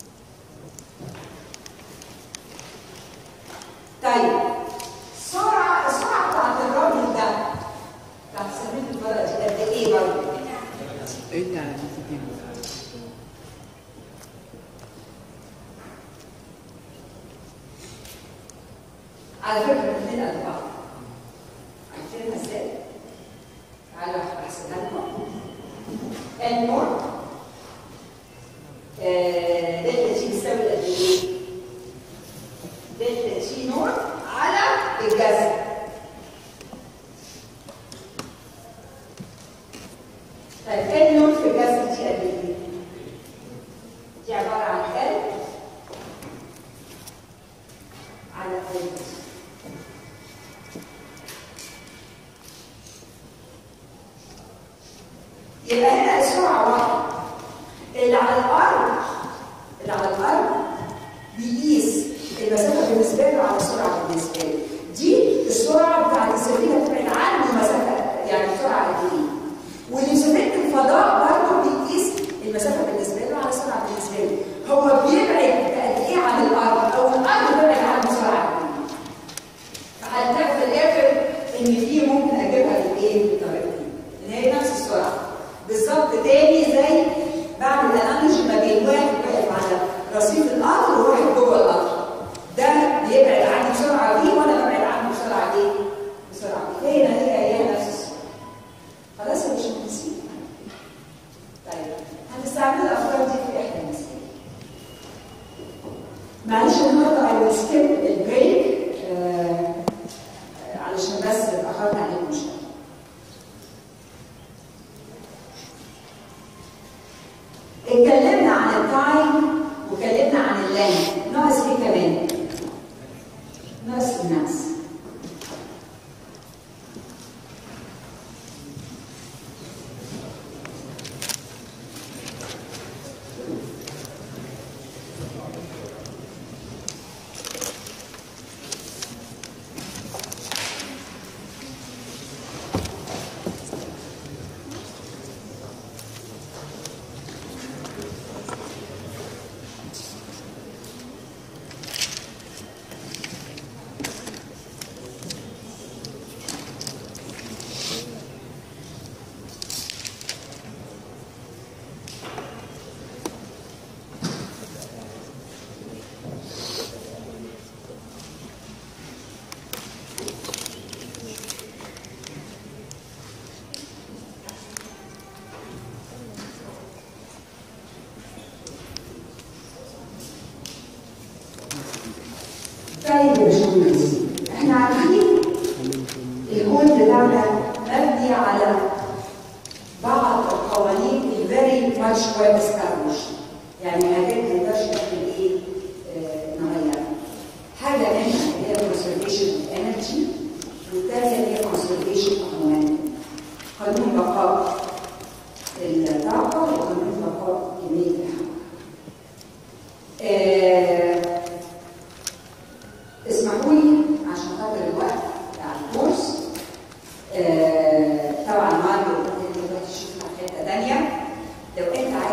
طيب السرعة السرعة بتاعت الراجل ده بتاعت سفينة الفضاء دي قد إيه برضه؟ ايه اللي على دلتا تي على فكرة الاثنين قد بعض. عارفينها ازاي؟ تعالوا احسبها لكم. النور آه، دلتا تي بتساوي قد ايه؟ دلتا تي نور على الجذر. طيب ال نور في الجذر دي قد ايه؟ دي عبارة عن ال على دلتا تي. يبقى هنا السرعة واحدة اللي على الأرض اللي على الأرض بيقيس المسافة بالنسبة له على السرعة بالنسبة له دي السرعة بتاعت السفينة بتبعد عنه مسافة يعني سرعة قد إيه واللي سفينة الفضاء برضه بيقيس المسافة بالنسبة له على السرعة بالنسبة له هو بيبعد قد إيه عن الأرض أو الأرض بيبعد عنه سرعة قد إيه فهتلاقي في الاخر ان دي ممكن اجيبها بالايه؟ بطريقتين ان هي نفس السرعه بالظبط تاني زي بعمل انالوجي ما بين واحد واقف على رصيف القطر وواحد جوه القطر ده بيبعد عني بسرعه دي وانا ببعد عنه بسرعه ايه؟ بسرعه دي هي هي هي نفس السرعه خلاص يا باشمهندسين طيب هنستعمل الافكار دي في احدى المسائل معلش النهارده I will skip البريك آه، علشان بس اتأخرت عليكم شوية. اتكلمنا عن التايم واتكلمنا عن اللينث ناقص ايه كمان؟ ناقص الماس طيب يا باشمهندس احنا عارفين الكون بتاعنا مبني على بعض القوانين الفيري ماتش ويل established يعني حاجات ما نقدرش نعمل ايه آه، نغيرها حاجه منها اللي هي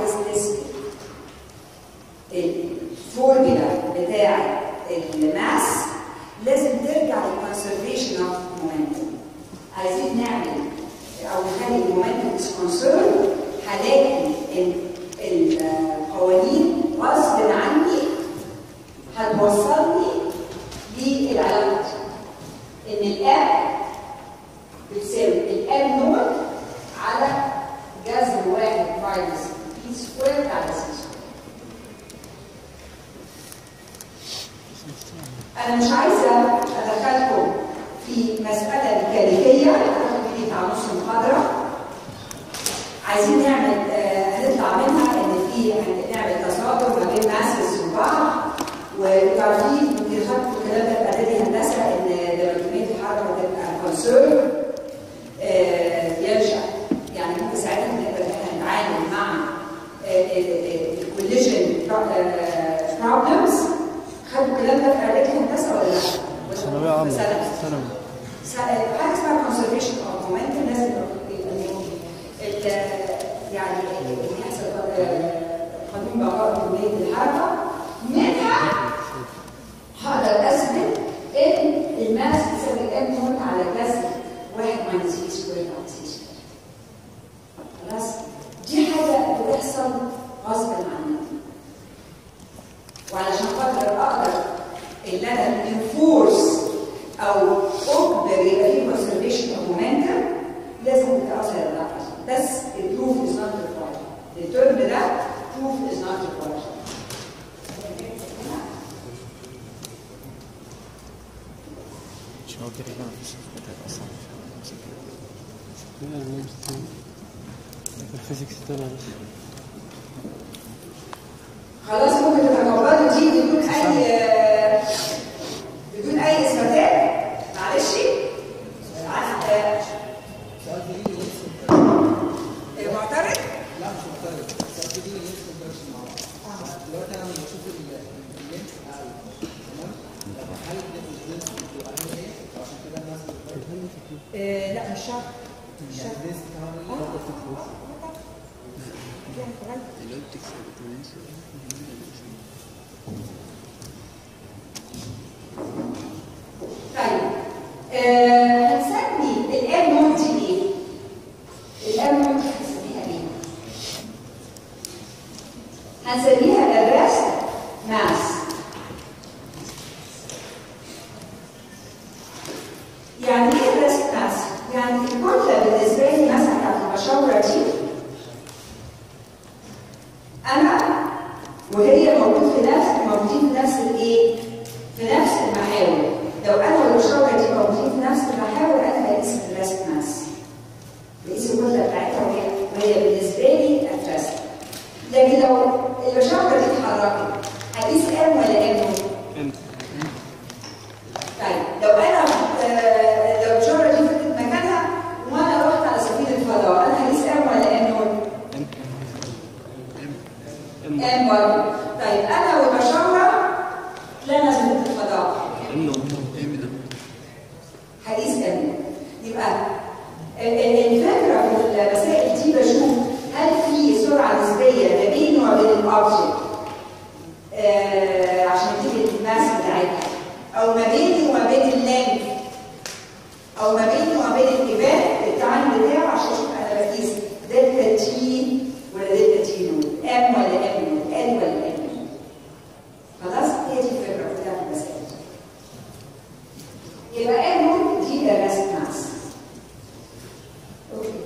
عايز تثبت الفورمولا بتاع الماس لازم ترجع للكونسرفيشن اوف مومنتوم عايزين نعمل او نخلي المومنتوم از كونسيرن هلاقي ال- القوانين غصب عني هتوصلني للعلاقه دي. ان الاب بتساوي الام نوت على جذر واحد ماينس بي سكوير على سي سكوير انا مش عايزه ادخلكم في مساله ميكانيكيه هتاخد مني بتاع نص محاضره عايزين نعمل آه، هنطلع منها ان في هنعمل تصادم ما بين ماسس وبعض وتعرفين يمكن خدتوا الكلام ده في اعدادي هندسه ان لما كميه الحركه تبقى كونسيرن ينشا يعني ممكن ساعتها نقدر ان احنا نتعامل مع الكوليجن بروبلمز خدوا الكلام ده في اعدادي هندسه ولا لا؟ ولا ثانوية عامة سنة؟ ثانوي س- حاجه اسمها conservation of momentum لازم يبقى ال- يعني اللي يحصل آه، قانون بقاء كميه الحركه منها هقدر اثبت ان الماس تساوي ام نوت على جذر 1 ماينس في سكوير على سي سكوير خلاص دي حاجه بتحصل غصب عني وعلشان خاطر اقدر ان انا انفورس او اجبر يبقى في conservation of momentum لازم تتاثر العقل بس البروف از نوت ريكوايرد الترم ده بروف از نوت ريكوايرد مش هو كده كده مفيش حاجة أصلا الفيزيكس تمام خلاص ممكن تتقبلوا دي بدون اي بدون اي اثباتات معلش عن- آه، سؤال جديد لسه معترض لا مش مختلف سؤال جديد لسه مختلفش مع بعض دلوقتي انا لما بشوف ال- اللينس اقل تمام هل اللينس بتبقى هي ايه عشان كده الناس بتقول آه، لا مش شرط مش يعني شرط اللينس كمان طيب آه، هنسمي الام نوت دي ايه؟ الام نوت هنسميها ايه؟ هنسميها الريست ماس يعني ايه الريست ماس؟ يعني الكتله بالنسبه لي مثلا بتاعت المشاوره دي انا وهي موجود في نفس موجودين في نفس الايه؟ في نفس المحاور لو انا والمشاوره دي موجودين في نفس المحاور انا بقيس الريست ماس بقيس الكتله بتاعتها وهي وهي بالنسبه لي الريست لكن لو المشاوره دي اتحركت هقيس ام ولا ام طيب لو انا آه، لو المشاوره دي فضلت مكانها وانا رحت على سبيل الفضاء انا هقيس ام ولا ام نون؟ ام برضه طيب انا والمشاوره طلعنا سبيل الفضاء هقيس ام يبقى ال- ال- الفكره في المسائل دي بشوف هل في سرعه نسبيه ما بيني وما بين الاوبجكت آه، عشان تيجي الماس بتاعتها او ما بيني وما بين اللينك او ما بيني وما بين الايفنت التايم بتاعه عشان اشوف انا بقيس دلتا تي ولا دلتا تي نود ام ولا ام نود ال ولا ام نود خلاص هي دي الفكره بتاعت المسائل يبقى ام نود دي الرسم ماس اوكي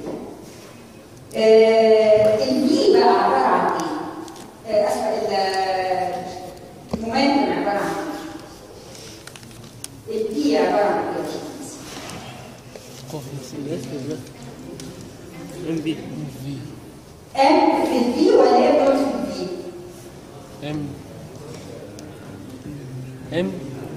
آه البي بقى عباره عن ايه؟ آه اسفه ال- المومنتم عباره عن ايه؟ البي عباره عن ايه يا باشمهندس؟ ام بي في ام في البي ولا ام نوت في البي؟ ام ام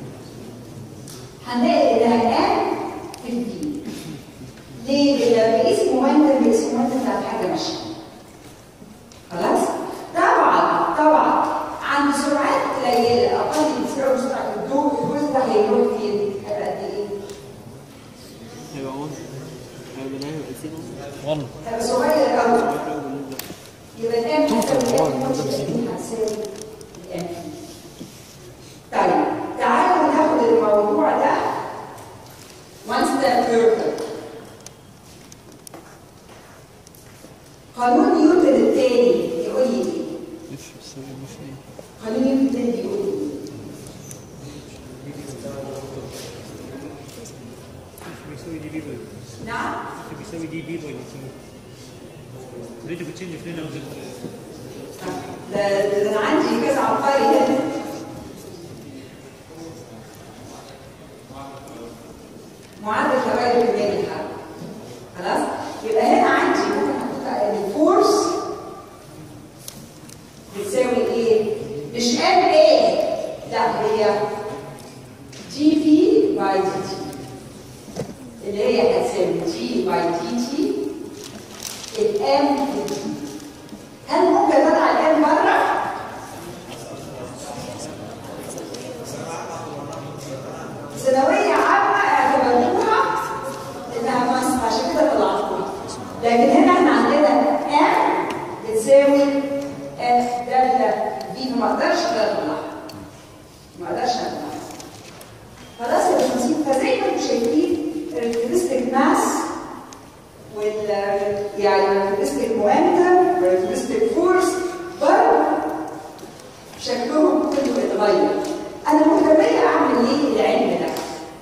هنلاقي انها ام في البي ليه؟ لان بقيس مومنتم بقيس مومنتم بتاعت حاجه ماشيه خلاص؟ طبعا طبعا عند سرعات قليله اقل من سرعه سرعه الضوء الجزء ده هيروح فين؟ هيبقى قد ايه؟ هيبقى 1 هيبقى 9 هيبقى 0 1 هيبقى صغير قوي يبقى الام الام هتساوي الام هتساوي الام طيب تعالوا ناخد الموضوع ده one step further قانون نيوتن الثاني يقول لي ايه؟ اف بتساوي ام في ايه قانون نيوتن الثاني بيقول لي ايه؟ بيساوي دي بي باي نعم بيساوي دي بي باي ريت بتشينج في هنا وزد ده ده انا عندي كذا عبقري هنا معادله تغير كميه الحركه خلاص يبقى هنا عندي ممكن احط الفورس بتساوي ايه؟ مش ام ايه لا هي دي في باي دي تي اللي هي هتساوي دي باي دي تي الام دي تي هل ممكن اضع الان بره؟ ثانوية عامة اعتبروها انها مصر عشان كده طلعتوها لكن هنا احنا عندنا ام بتساوي اف دالتا في فما اقدرش كده اطلعها ما اقدرش اطلعها خلاص يا باشمهندسين فزي ما انتم شايفين الكريستيك ماس وال يعني الكريستيك مومنتم والكريستيك فورس برضه شكلهم كله اتغير انا مهتميه اعمل ايه العلم ده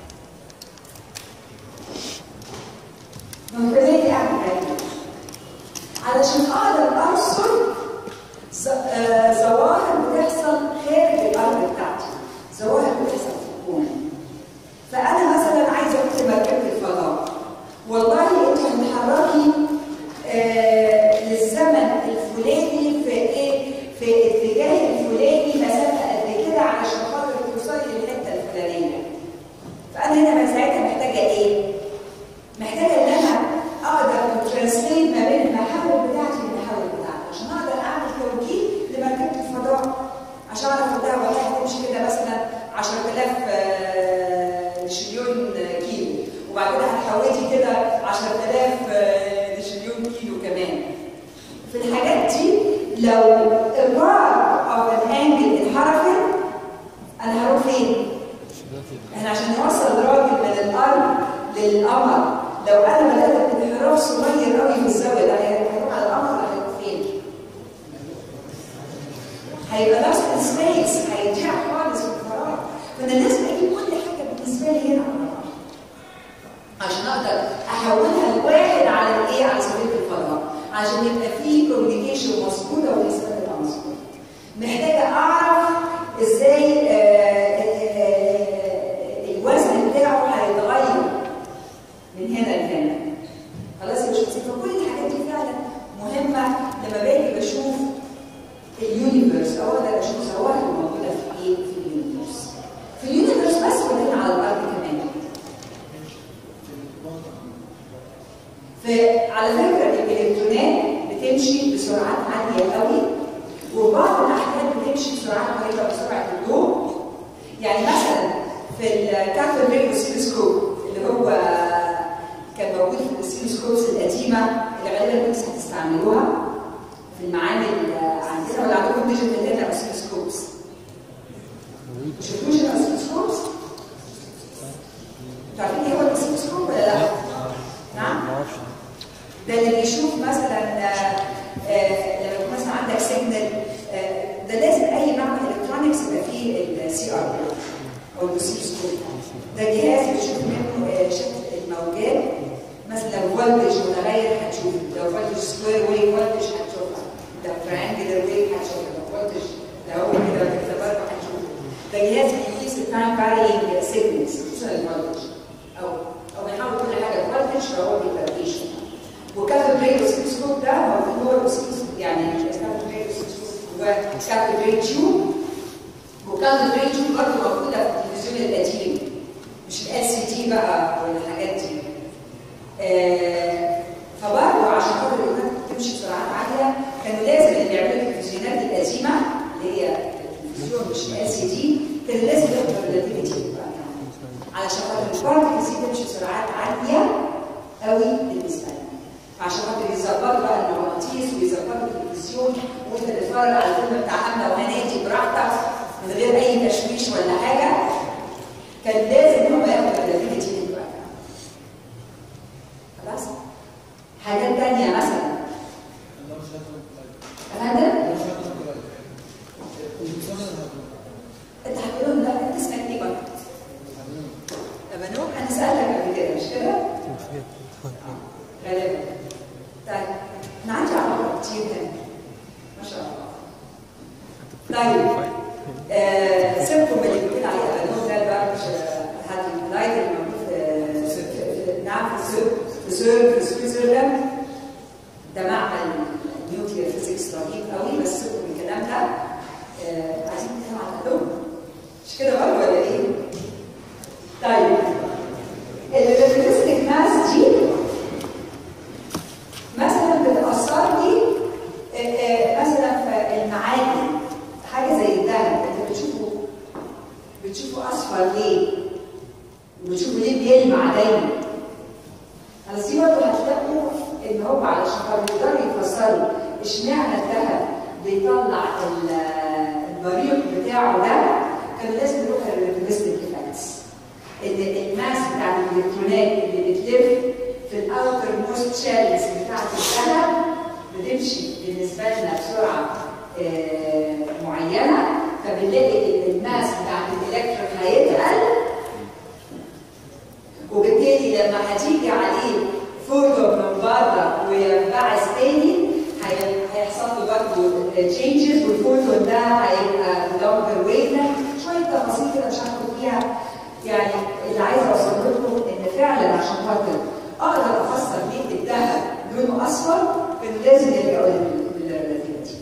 مهتميه اعمل علم علشان اقدر ارصد ز- آه، ظواهر بتحصل خارج الارض بتاعتي ظواهر بتحصل في الكون فانا مثلا عايزه اكتب مركبه الفضاء والله انت هتتحركي آه للزمن الفلاني في ايه في اتجاه الفلاني مسافه قد كده علشان خاطر توصلي للحته الفلانيه فانا هنا ساعتها محتاجه ايه؟ محتاجه ان انا اقدر ترانسليت ما بين المحاور بتاعتي والمحاور بتاعتي عشان اقدر اعمل توجيه لمركبه الفضاء عشان اعرف اقول لها والله هتمشي كده مثلا 10000 آه، شليون كيلو وبعد كده هتحولي كده 10000 آه، شليون كيلو كمان في الحاجات دي لو البار او الانجل انحرفت انا هروح فين؟ احنا عشان نوصل راجل من الارض للقمر لو انا بدات بانحراف صغير قوي في الزاويه ده هيروح على القمر ولا هيروح فين؟ هيبقى نفس السبيس هيضيع خالص في الفراغ فانا لازم اجيب كل حاجه بالنسبه لي هنا على بعض عشان اقدر احولها لواحد على الايه على سبيل الفضاء عشان يبقى في كوميونيكيشن مظبوطه والنسبه تبقى مظبوطه محتاجه اعرف ازاي آه، آه، الوزن بتاعه هيتغير من هنا لهنا خلاص يا باشمهندس فكل الحاجات دي فعلا مهمه لما باجي بشوف اليونيفرس او اقدر اشوف ظواهر موجوده في ايه في اليونيفرس في اليونيفرس بس ولا هنا على الارض كمان فعلى فكره الالكترونات بتمشي بسرعات عاليه قوي وبعض الاحيان بتمشي بسرعات قريبه بسرعه الضوء يعني مثلا في الكاثود ريد سيلسكوب اللي هو كان موجود في السيلسكوبس القديمه اللي غالبا كنتوا هتستعملوها في المعامل عندنا ولا عندكم ديجيتال هنا سيلسكوبس شفتوش السيلسكوبس؟ تعرفين ايه هو السيلسكوب ولا لا؟ نعم؟ ده اللي بيشوف مثلا آه، آه، لما يكون مثلا عندك سيجنال ده لازم اي معمل الكترونكس يبقى فيه السي ار او السيلسكوب ده جهاز بيشوف منه آه، شكل الموجات مثلا لو فولتج متغير هتشوف لو فولتج سكوير ويف فولتج هتشوفها لو تريانجلر ويف هتشوفها لو فولتج لو هو كده كده برضه هتشوفها ده جهاز بيقيس التايم فارينج سيجنالز خصوصا الفولتج او او بيحاول كل حاجه الفولتج فهو بيفرقيش وكاتب ريديو سكوب ده موجود هو السكوب يعني كاتب ريديو سكوب هو كاتب ريديو وكاتب ريديو برضه موجوده في التلفزيون القديم مش ال سي دي بقى والحاجات دي آه، فبرضه عشان خاطر الإنترنت تمشي بسرعات عاليه كانوا لازم اللي بيعملوا التلفزيونات القديمه اللي هي التلفزيون مش ال سي دي كان لازم ياخدوا الريلاتيفيتي علشان خاطر البارتكلز دي تمشي بسرعات عاليه قوي بالنسبه لنا عشان خاطر يظبطوا بقى المغناطيس ويظبطوا التلفزيون كده تتفرج على الفيلم بتاع امنه وهنادي براحتك من غير اي تشويش ولا حاجه كان لازم هو ياخد النتيجه دي دلوقتي خلاص حاجات تانية مثلا الله مش هياخد فهذا الله مش هياخد قريب الانسان اللي هياخد انت هتقول لا انت اسمك ايه بقى؟ طب نوح انا سالتك قبل كده مش كده؟ غالبا طيب انا عندي علاقه كتير هنا ما شاء الله طيب آه سيبكم من اللي بيقول عليه بنوم ده بقى مش هذا اللايت اللي موجود في في- في- نعم في سوق في سوق في سويسرلاند ده معمل نيوكلير فيزيكس رهيب قوي بس سيبكم من الكلام ده آه عايزين نتكلم عن العلوم مش كده برضه ولا ايه؟ طيب الريليستيك ماس دي مثلا بتأثر لي آه، آه، مثلا في المعادن حاجة زي الذهب انت بتشوفه بتشوفه أصفر ليه؟ وبتشوفه ليه بيلمع دايما على دي برضه هتلاقوا ان هو علشان كانوا يقدروا يفسروا اشمعنى الذهب بيطلع ال- البريق بتاعه ده كان لازم يروح للريليستيك افكتس ان الماس بتاع الالكترونات اللي بتلف في الاوتر موست شيلز بتاعت الذهب بتمشي بالنسبه لنا بسرعه آه، معينه فبنلاقي ان الماس بتاعت الالكترون هيتقل وبالتالي لما هتيجي عليه فوتون من بره وينبعث تاني هي- هيحصل له برضه تشينجز والفوتون ده هيبقى لونجر ويف شويه تفاصيل كده مش هاخد فيها يعني اللي عايزه اوصل لكم ان فعلا عشان خاطر اقدر افسر ليه الذهب لونه اصفر كان لازم يلجأوا لل- للريلاتيفيتي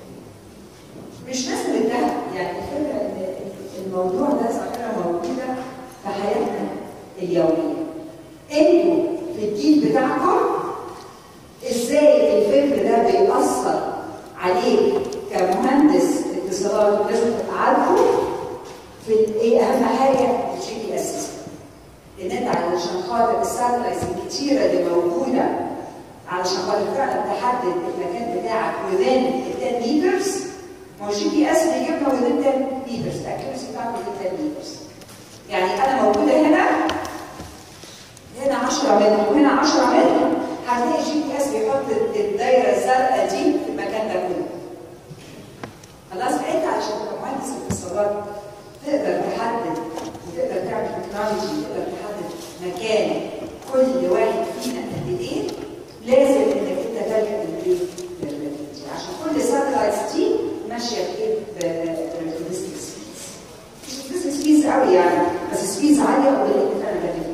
مش لازم الذهب يعني الفكره ان الموضوع ده ظاهره موجوده في حياتنا اليوميه انتوا في الجيل بتاعكم ازاي الفكر ده بيأثر عليك كمهندس اتصالات ولازم تبقى عارفه في ال- ايه اهم حاجه الجي بي اس سيستم ان انت علشان خاطر الساتلايتس الكتيره اللي موجوده علشان خاطر فعلا تحدد المكان بتاعك within ال 10 meters ما هو الجي بي اس بيجيبنا within 10 meters الاكيورسي بتاعته within 10 meters يعني انا موجوده هنا هنا 10 متر وهنا 10 متر هتلاقي الجي بي اس بيحط الدايره الزرقاء دي في المكان ده كله خلاص انت عشان تبقى مهندس اتصالات تقدر تحدد وتقدر تعمل تكنولوجي تقدر تحدد مكان كل واحد فينا قد ايه لازم انك انت تلجا للايه؟ للريلاتيفيتي عشان كل ساتلايتس دي ماشيه بايه؟ بريلاتيفيستيك سبيدز مش ريلاتيفيستيك سبيدز قوي يعني بس سبيدز عاليه ولقيت فعلا ده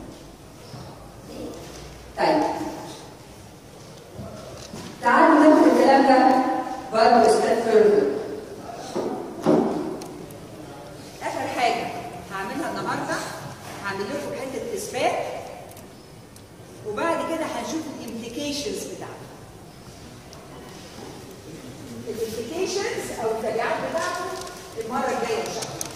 طيب تعالوا ناخد الكلام ده برضه ستيب فيرذر اخر حاجه هعملها النهارده هعمل لكم حته اثبات وبعد كده هنشوف الامبليكيشنز بتاعته الامبليكيشنز او التبعات بتاعته المره الجايه ان شاء الله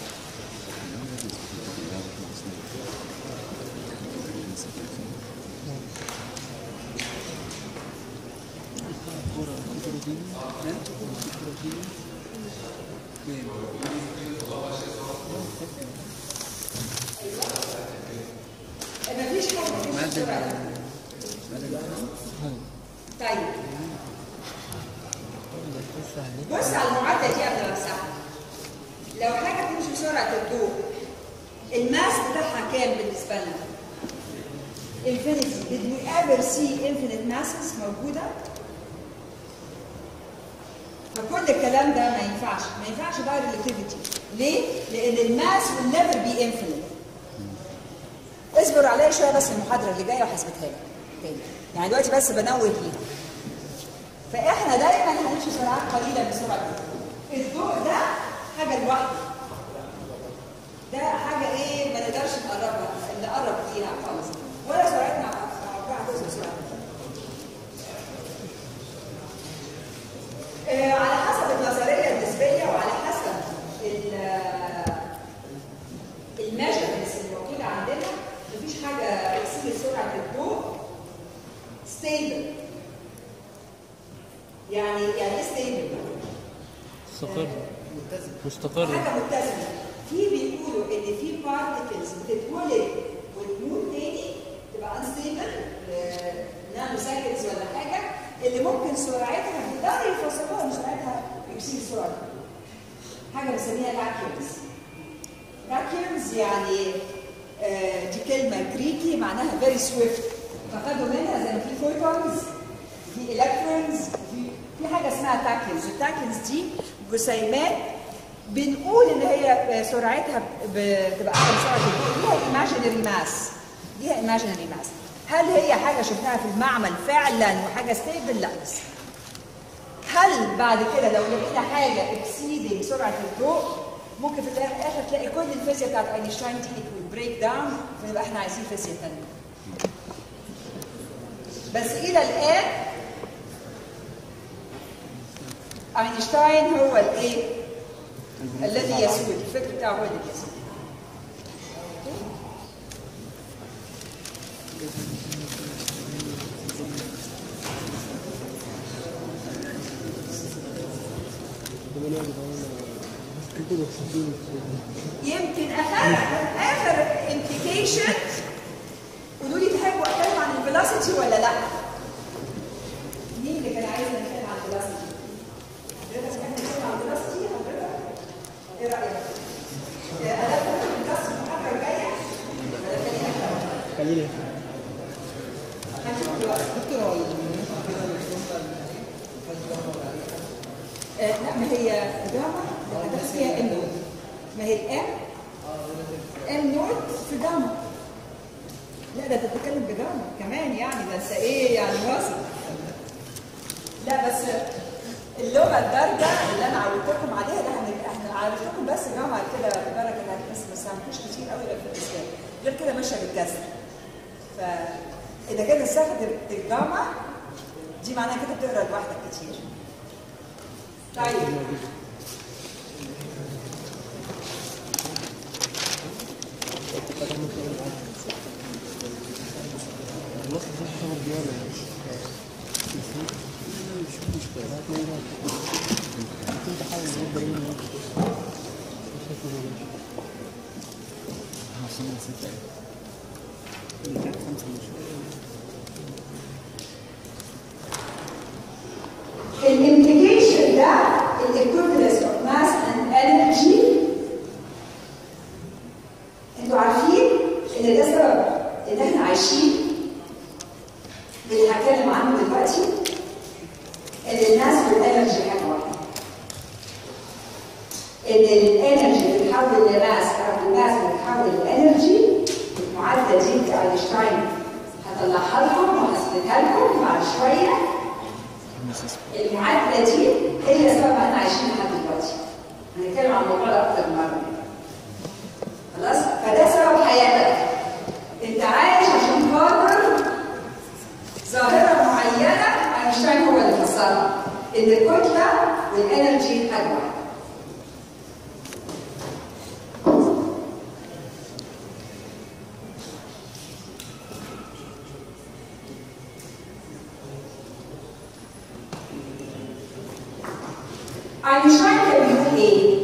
مفيش حاجه مفيش سرعه طيب بص على المعادله دي قبل ما امسحها لو حاجه تمشي بسرعه الضوء الماس بتاعها كام بالنسبه لنا؟ infinity did we ever see infinite masses موجوده؟ فكل الكلام ده ما ينفعش ما ينفعش بقى relativity ليه؟ لان الماس will never be infinite اصبر عليا شويه بس المحاضره اللي جايه وهثبتها لك تاني يعني دلوقتي بس بنوه ليها فاحنا دايما هنمشي سرعات قليله من سرعه الضوء الضوء ده حاجه لوحده ده حاجه ايه ما نقدرش نقربها نقرب ليها خالص ولا سرعتنا عباره جزء سرعتنا آه، على حسب النظريه النسبيه وعلى حسب الميجرمنتس الموجوده عندنا مفيش حاجه تقسيم سرعه الضوء ستيبل يعني يعني ايه ستيبل؟ مستقر مستقر حاجه متزنه في بيقولوا ان في بارتكلز بتتولد وتموت تاني تبقى انستيبل نانو سكندز ولا حاجه اللي ممكن سرعتها بيقدروا يفصلوها ان سرعتها يكسير سرعتها حاجه بنسميها فاكيومز فاكيومز يعني آه، دي كلمه جريكي معناها فيري سويفت فخدوا منها زي ما في فوتونز في الكترونز في في حاجه اسمها تاكلز التاكلز دي جسيمات بنقول ان هي سرعتها بتبقى اقل من سرعه الضوء ليها ايماجينري ماس ليها ايماجينري ماس هل هي حاجه شفناها في المعمل فعلا وحاجه ستيبل؟ لا لسه هل بعد كده لو لقينا حاجه اكسيدنج سرعه الضوء ممكن في الاخر تلاقي كل الفيزياء بتاعت اينشتاين دي بريك داون فيبقى احنا عايزين فيزياء ثانيه بس الى الان اينشتاين هو الايه؟ الذي يسود الفكر بتاعه هو اللي يسود يمكن اخر اخر امبليكيشن قولوا لي تحبوا اتكلم عن الفيلوسيتي ولا لا؟ مين اللي كان عايز نتكلم عن الفيلوسيتي؟ حضرتك احنا نتكلم عن الفيلوسيتي حضرتك؟ ايه رايك؟ انا كنت الفيلوسيتي المحاضره الجايه ولا خلينا كده؟ خلينا هنشوف دلوقتي. دكتور هو المناسبة كده الجملة اللي فاتت جملة ولا عليها؟ آه، لا ما هي جاما هتاخد فيها ام نوت ما هي الام ام نوت في جاما لا ده انت بتتكلم بجاما كمان يعني ده انت ايه يعني واثق لا بس اللغه الدارجه اللي انا عودتكم عليها ده هن- احنا عرفتكم بس جاما كده ببركه يعني بس ما ساهمتوش كتير قوي غير في الاسلام غير كده ماشيه بالكسر فاذا كده استخدم الجاما دي معناها كده بتقرا لوحدك كتير طيب خلاص دي الشهر دي ولا مش مش مشكلة هتلاقي بقى كنت حاول نبدا يوم احنا وصلنا لستة اللي كانت خمسة مش الامبليكيشن ده الايكوفالنس اوف ماس اند انرجي انتوا عارفين ان ده سبب ان احنا عايشين اللي هتكلم عنه دلوقتي ان الماس والانرجي حاجه واحده ان الانرجي بتتحول لماس او الماس بتتحول لانرجي المعادله دي بتاع اينشتاين هطلعها لكم وهثبتها لكم بعد شويه المعادله دي هي سبب احنا عايشين لحد دلوقتي. هنتكلم عن الموضوع ده اكتر من مره. خلاص؟ فده سبب حياتك. انت عايش عشان خاطر ظاهره معينه اينشتاين هو اللي فسرها. ان الكتله والانرجي حاجه واحده. اينشتاين كان بيقول ايه؟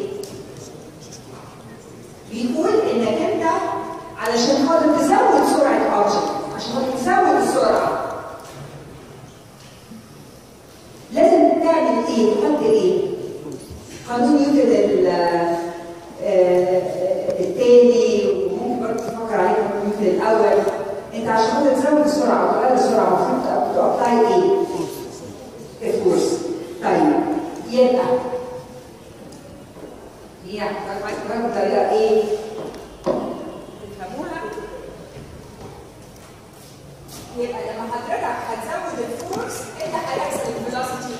بيقول انك انت علشان خاطر تزود سرعه اوبجكت عشان خاطر تزود السرعه لازم تعمل ايه؟ تحط ايه؟ قانون نيوتن ال- آه، التاني وممكن برضه تفكر عليه قانون نيوتن الاول انت عشان خاطر تزود السرعه وتغير السرعه المفروض تابلاي ايه؟ الفورس طيب يبقى هي هتبقى بطريقه ايه؟ تفهموها؟ يبقى لما حضرتك هتزود الفورس ايه اللي هيحصل الفيلوسيتي؟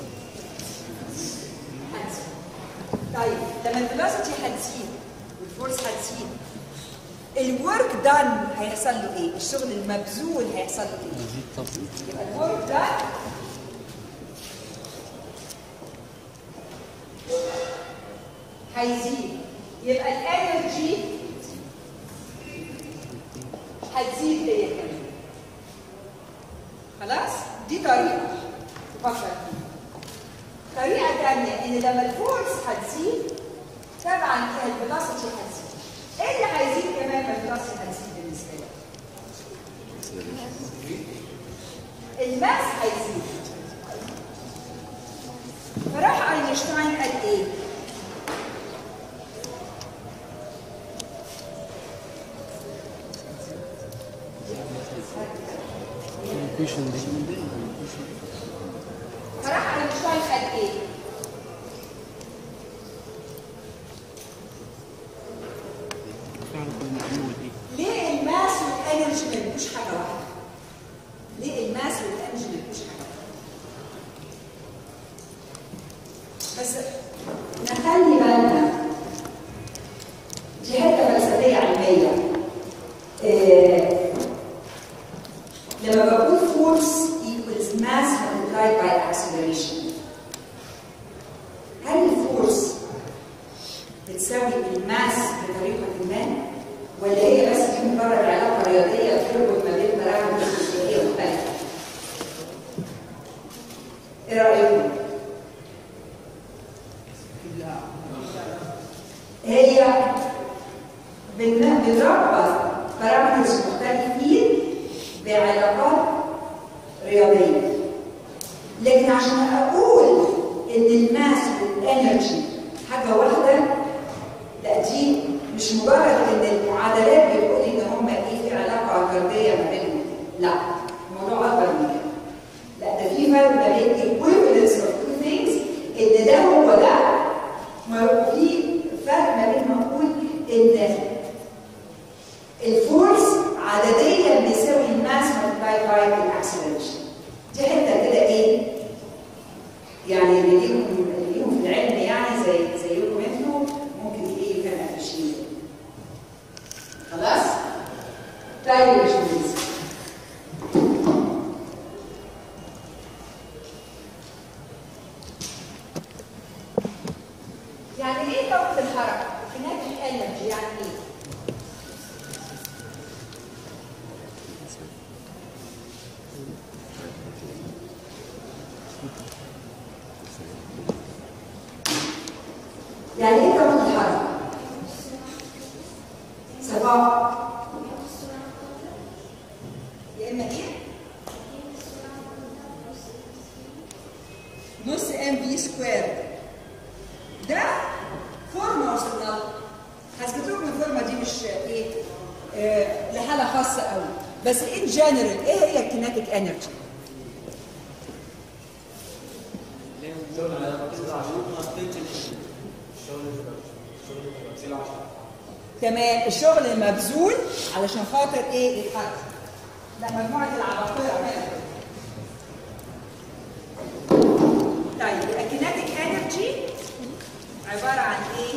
هتزيد. طيب لما الفيلوسيتي هتزيد والفورس هتزيد الورك دان هيحصل له ايه؟ الشغل المبذول هيحصل له ايه؟ يزيد طبعا يبقى الورك دان هيزيد يبقى الانرجي هتزيد هي كمان خلاص دي طريقه تفكر فيها طريقه ثانيه ان لما الفورس هتزيد طبعا الفيلوسيتي هتزيد ايه اللي هيزيد كمان ما الفيلوسيتي هتزيد بالنسبه لك؟ الماس هيزيد فراح اينشتاين قال ايه؟ الكويشن دي فراح اينشتاين قال ايه؟ تعرف المعلومة دي ليه الماس والانرجي ما يبقوش حاجه واحده؟ ليه الماس والانرجي ما يبقوش حاجه واحده؟ بس نخلي بالنا دي حته فلسفيه علميه آه، لما بقول force equals mass multiplied by acceleration هل الفورس بتساوي الماس بطريقه ما ولا هي بس دي مجرد علاقه رياضيه بتربط ما بين بارامتر فيزيائيه مختلفه؟ ايه رايكم؟ هي بن- بنربط بارامترز مختلفين بعلاقات رياضيه لكن عشان اقول ان الماس والانرجي حاجه واحده لا دي مش مجرد ان المعادلات بتقول ان هم ايه في علاقه فرديه ما بينهم لا الموضوع اكبر من كده لا ده في فرق ما بين equivalence of two things ان ده هو ده ما في فرق ما بين ما اقول ان الفورس عدديا بيساوي الماس multiplied by الاكسلريشن دي حته كده ايه يعني اللي ليهم اللي ليهم في العلم يعني زي زيكم انتوا ممكن ايه كان ابريشيت خلاص؟ طيب يا باشمهندس يعني ايه طاقه الحركه؟ kinetic energy يعني ايه؟ يعني ايه طاقه الحركه؟ صباح يا اما ايه؟ نص ام بي سكوير ده فورمه وصلنا له هثبت لكم الفورمه دي مش ايه آه لحاله خاصه قوي بس ان جنرال ايه هي الكينيتيك انرجي؟ تمام الشغل المبذول علشان خاطر ايه يتحرك لا مجموعه العباقره هنا طيب يبقى كينيتيك انرجي عباره عن ايه؟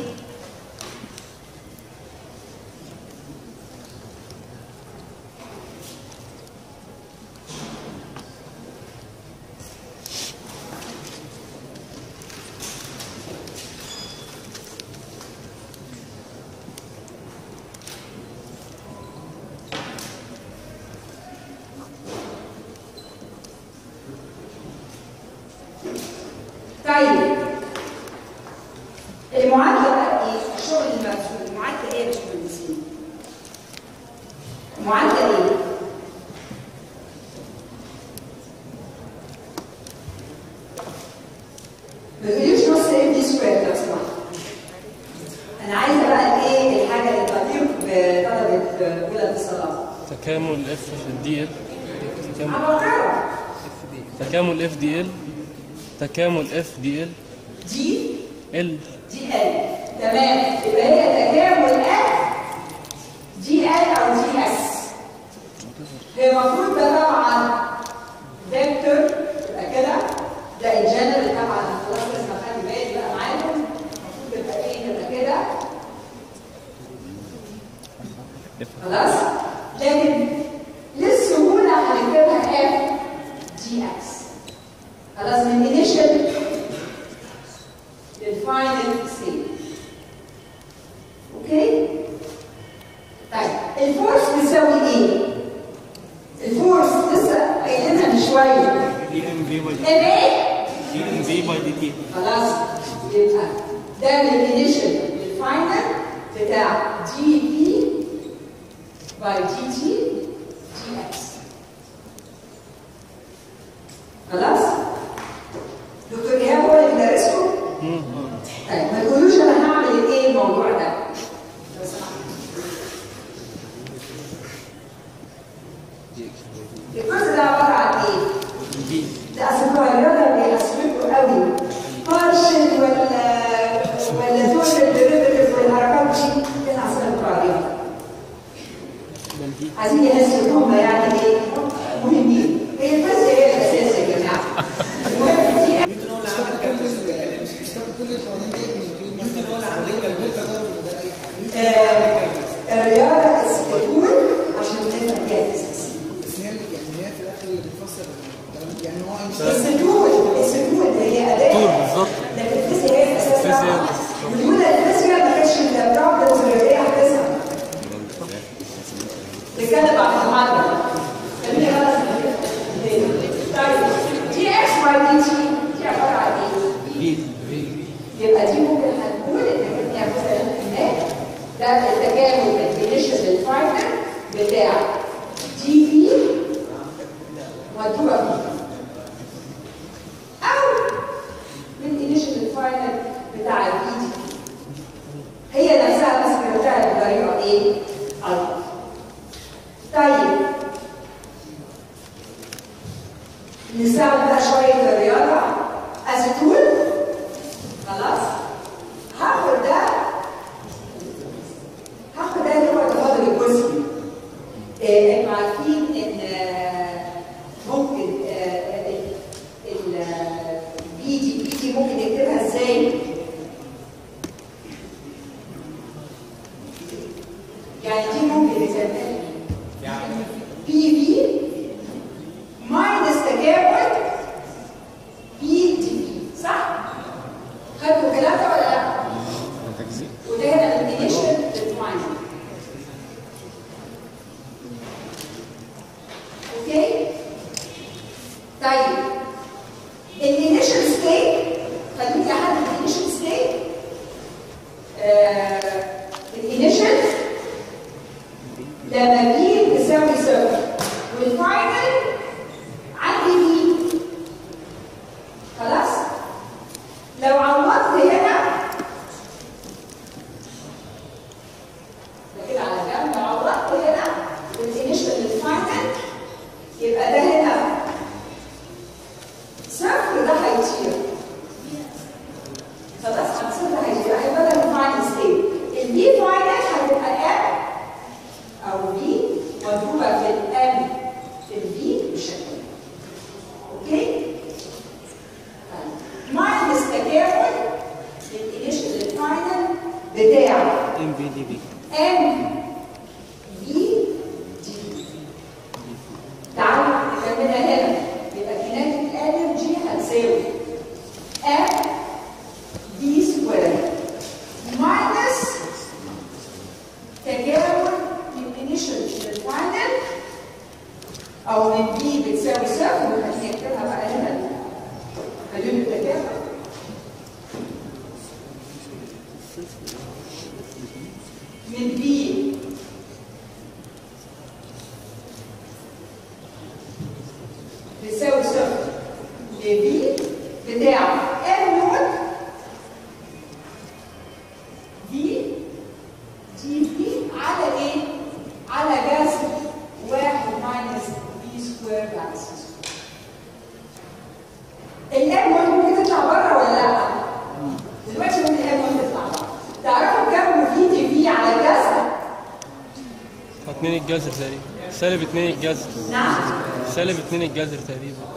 طيب المعادله بقى ايه؟ الشغل المبذول المعادله ايه يا باشمهندسين؟ المعادله ايه؟ ما تقوليش نص ام دي سكوير لو سمحت. انا عايزه بقى ايه الحاجه اللي تليق بطلبه اولى اتصالات. تكامل اف دي ال تكامل عباقره تكامل اف دي ال تكامل اف دي ال دي ال دي ال تمام يبقى هي تكامل اف دي ال او دي اس هي المفروض ده طبعا فيكتور يبقى كده ده الجنرال طبعا خلاص لازم اخلي بالي بقى معاكم المفروض يبقى ايه يبقى كده خلاص لكن للسهوله هنكتبها اف دي اكس خلاص من انيشال للفاينل ستيت اوكي طيب الفورس بتساوي ايه الفورس لسه قايلينها من شويه دي ام في باي ام ايه دي ام في باي دي تي خلاص يبقى ده من الانيشال للفاينل بتاع دي بي باي دي تي دي اكس خلاص؟ دكتور ايهاب هو اللي بيدرسكم؟ طيب ما تقولوش انا هعمل ايه الموضوع ده لو سمحت. الجزء ده عباره عن ايه؟ ده اصل بتوع الرياضه بيحسبكوا قوي بارشل ولا ولا دول الديريفيتيف والحركات دي فين اصلا بتوع الرياضه؟ عايزين يحسوا ان هم يعني ايه؟ مهمين هي الفيزياء هي الاساس يا جماعه المهم دي ممكن هو اللي عمل كل ال- مش مش فاكر كل القوانين دي من ممكن هو اللي عمل كل التجارب من غير اي حاجه آه، الرياضه السكون عشان نفهم فيها الاساس بس هي اللي- يعني هي في الاخر اللي بتفسر الكلام يعني هو مش السدود السدود هي اداه طول بالظبط. لكن الفيزياء هي الاساس الفيزياء. طبعا بدون الفيزياء ما كانش البروبلمز الرياضيه هتظهر نتكلم عن المعادله خليني خلاص طيب دي اكس واي دي تي دي عباره عن ايه؟ يبقى دي ممكن هنقول ان هي مثلا هناك ده التكامل الانيشال للفاينل بتاع دي بي مضروبه بي او من الانيشال للفاينل بتاع البي دي هي نفسها بس بتاعت بطريقه ايه؟ الفا طيب نستعمل بقى شويه الرياضه اسيتون خلاص هاخد ده هاخد ده اللي هو التفاضل الجزئي آه، احنا عارفين ان آه، ممكن البي دي بي دي ممكن نكتبها ازاي؟ يعني دي ممكن نسميها بي في ماينس تكامل بي دي بي صح؟ خدتوا الكلام ده ولا لا؟ تجزيء وده هنا الانيشال للفاينل اوكي؟ طيب الانيشال ستيت خليني احدد الانيشال ستيت الانيشال لما بي بتساوي صفر والفاينل عندي بي خلاص؟ لو عوضت هنا ده كده على جنب لو عوضت هنا بالانيشال للفاينل يبقى ده هنا صفر ده هيطير خلاص صفر هيطير هيبقى ده الفاينل ستيت البي فاينل هتبقى ام او بي مضروبه في الام في البي بالشكل ده. اوكي؟ ماينس تكامل الانيشال للفاينل بتاع ام بي دي بي ام بي دي تعالوا نكملها هنا يبقى كيناتيك انرجي هتساوي ام بي سكوير ماينس تجاوز الانيشال للفاينل او من بي بتساوي صفر وخليني اكتبها بقى هنا خليهم التجاوز من بي بتساوي صفر لبي بتاع ام نوت دي دي بي على ايه؟ على جذر واحد ماينس بي سكوير على سي سكوير الام نوت ممكن تطلع بره ولا لا؟ دلوقتي ممكن الام نوت تطلع بره تعرفوا كم في دي بي على جذر؟ اتنين الجذر تقريبا سالب اتنين الجذر نعم سالب اتنين الجذر تقريبا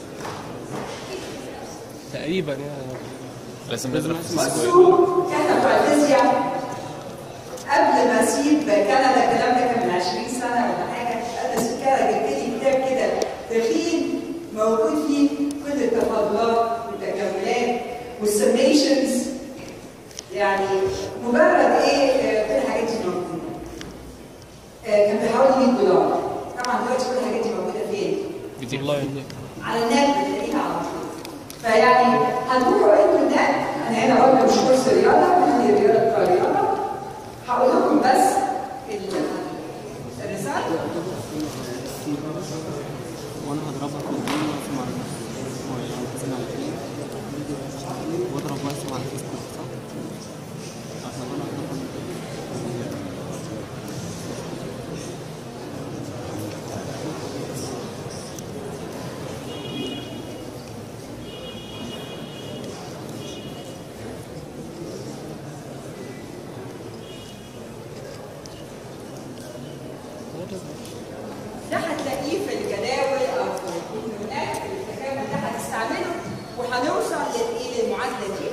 تقريبا يعني لازم نضرب في مقسوم احنا بتوع الفيزياء قبل ما اسيب كندا الكلام ده كان من 20 سنه ولا حاجه قبل ما اسيب كندا جبت لي كتاب كده تخيل موجود فيه كل التفاضلات والتكاملات والسميشنز يعني مجرد ايه آه، كل الحاجات دي موجوده آه، كان بحوالي 100 دولار طبعا دلوقتي كل الحاجات دي موجوده فين؟ اونلاين على النت بتلاقيها على طول فيعني هتروحوا انتوا النت انا هنا برضه مش كورس رياضه كل رياضه رياضه هقول لكم بس ال- الرساله وانا هضربها في الدنيا واقسم على واقسم على اثنين واضرب واقسم على فيسبوك صح؟ عشان انا هضرب ده هتلاقيه في الجداول او في القانونات التكامل ده هتستعمله وهنوصل للايه للمعادله دي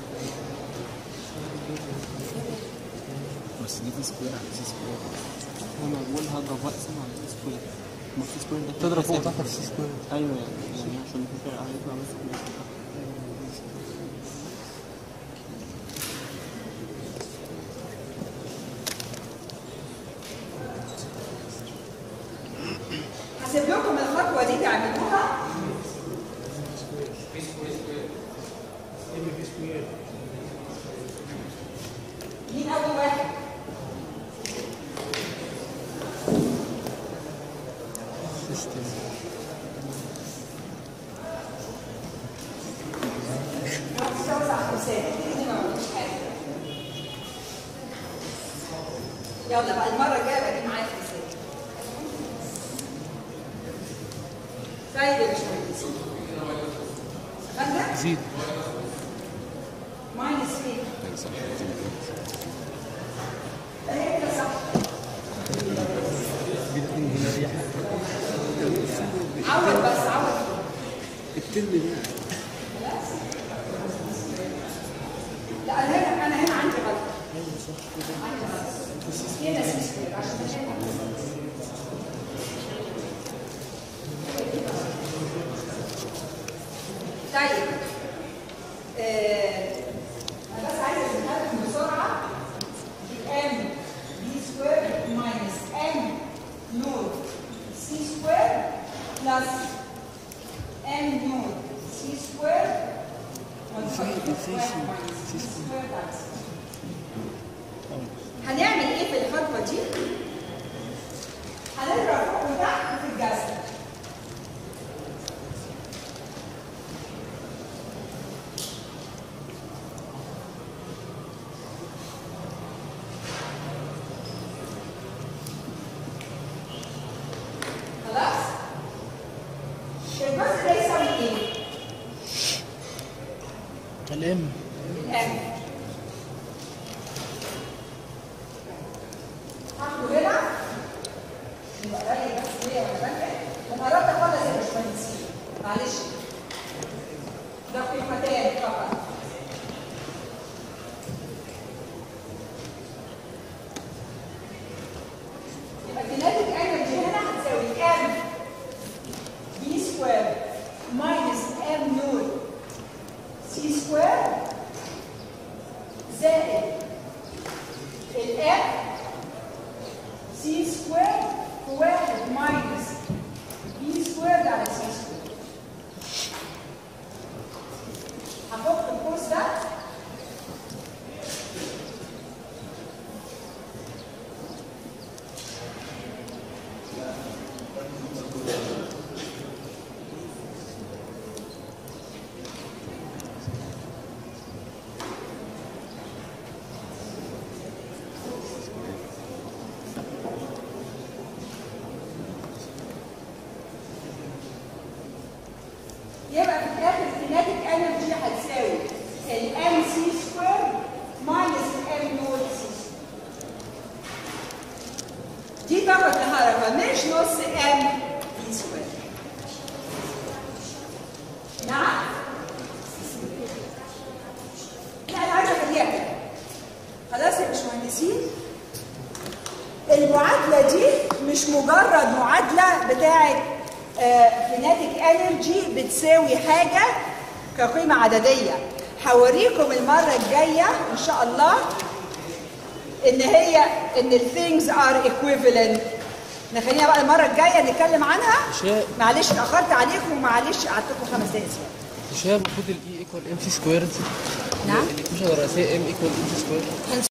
بس دي في سكوير على سي سكوير انا بقول هضرب واقسم على سكوير ما في سكوير ده تضرب فوق حساب. وتحت في سكوير ايوه يعني يعني عشان نفكر هيطلع بس كويس. هسيب لكم الخطوه دي تعملوها مين اول واحد سيستم توسع خمسات دي ما مش حاجه يلا بقى المره الجايه بقى دي معايا خمسات طيب يا باشمهندس فندم زيد ماينس ايه؟ ايه كده صح عوض بس عوض الترم ده لا انا هنا انا هنا عندي غلط عندي غلط هنا سي سكوير عشان هنا طيب آه، انا بس عايزه اجيبها بسرعه ام بي سكوير ماينس ام نود سي سكوير بلس ام نود سي سكوير هنعمل ايه في الخطوه دي؟ هنضرب فوق وتحت في الجذر خلاص؟ الجزء ده يساوي ايه؟ الام الام هاخده هنا يبقى قريب بس ليا وانا بنقل وقربت اخلص يا باشمهندسين معلش ده قيمتين فقط يبقى kinetic energy هنا هتساوي m b سكوير minus m نود سي سكوير زائد الاف سي سكوير في واحد ماينس بي سكوير على سي سكوير هحط القوس ده يبقى في الاخر الكينيتيك انرجي هتساوي الام سي سكوير ماينس الام نود سي دي طاقة الحركة مش نص ام بي سكوير نعم لا انا عايزة اخليها كده خلاص يا باشمهندسين المعادلة دي مش مجرد معادلة بتاعت كينيتيك انرجي بتساوي حاجة كقيمة عددية هوريكم المرة الجاية ان شاء الله ان هي ان الثينجز ار equivalent نخليها بقى المرة الجاية نتكلم عنها شاء معلش اتأخرت عليكم ومعلش قعدتكم خمس دقايق زيادة مش هي المفروض الاي ايكوال ام سي سكويرد نعم الإيكويشن الرئيسية ام ايكوال ام سكوير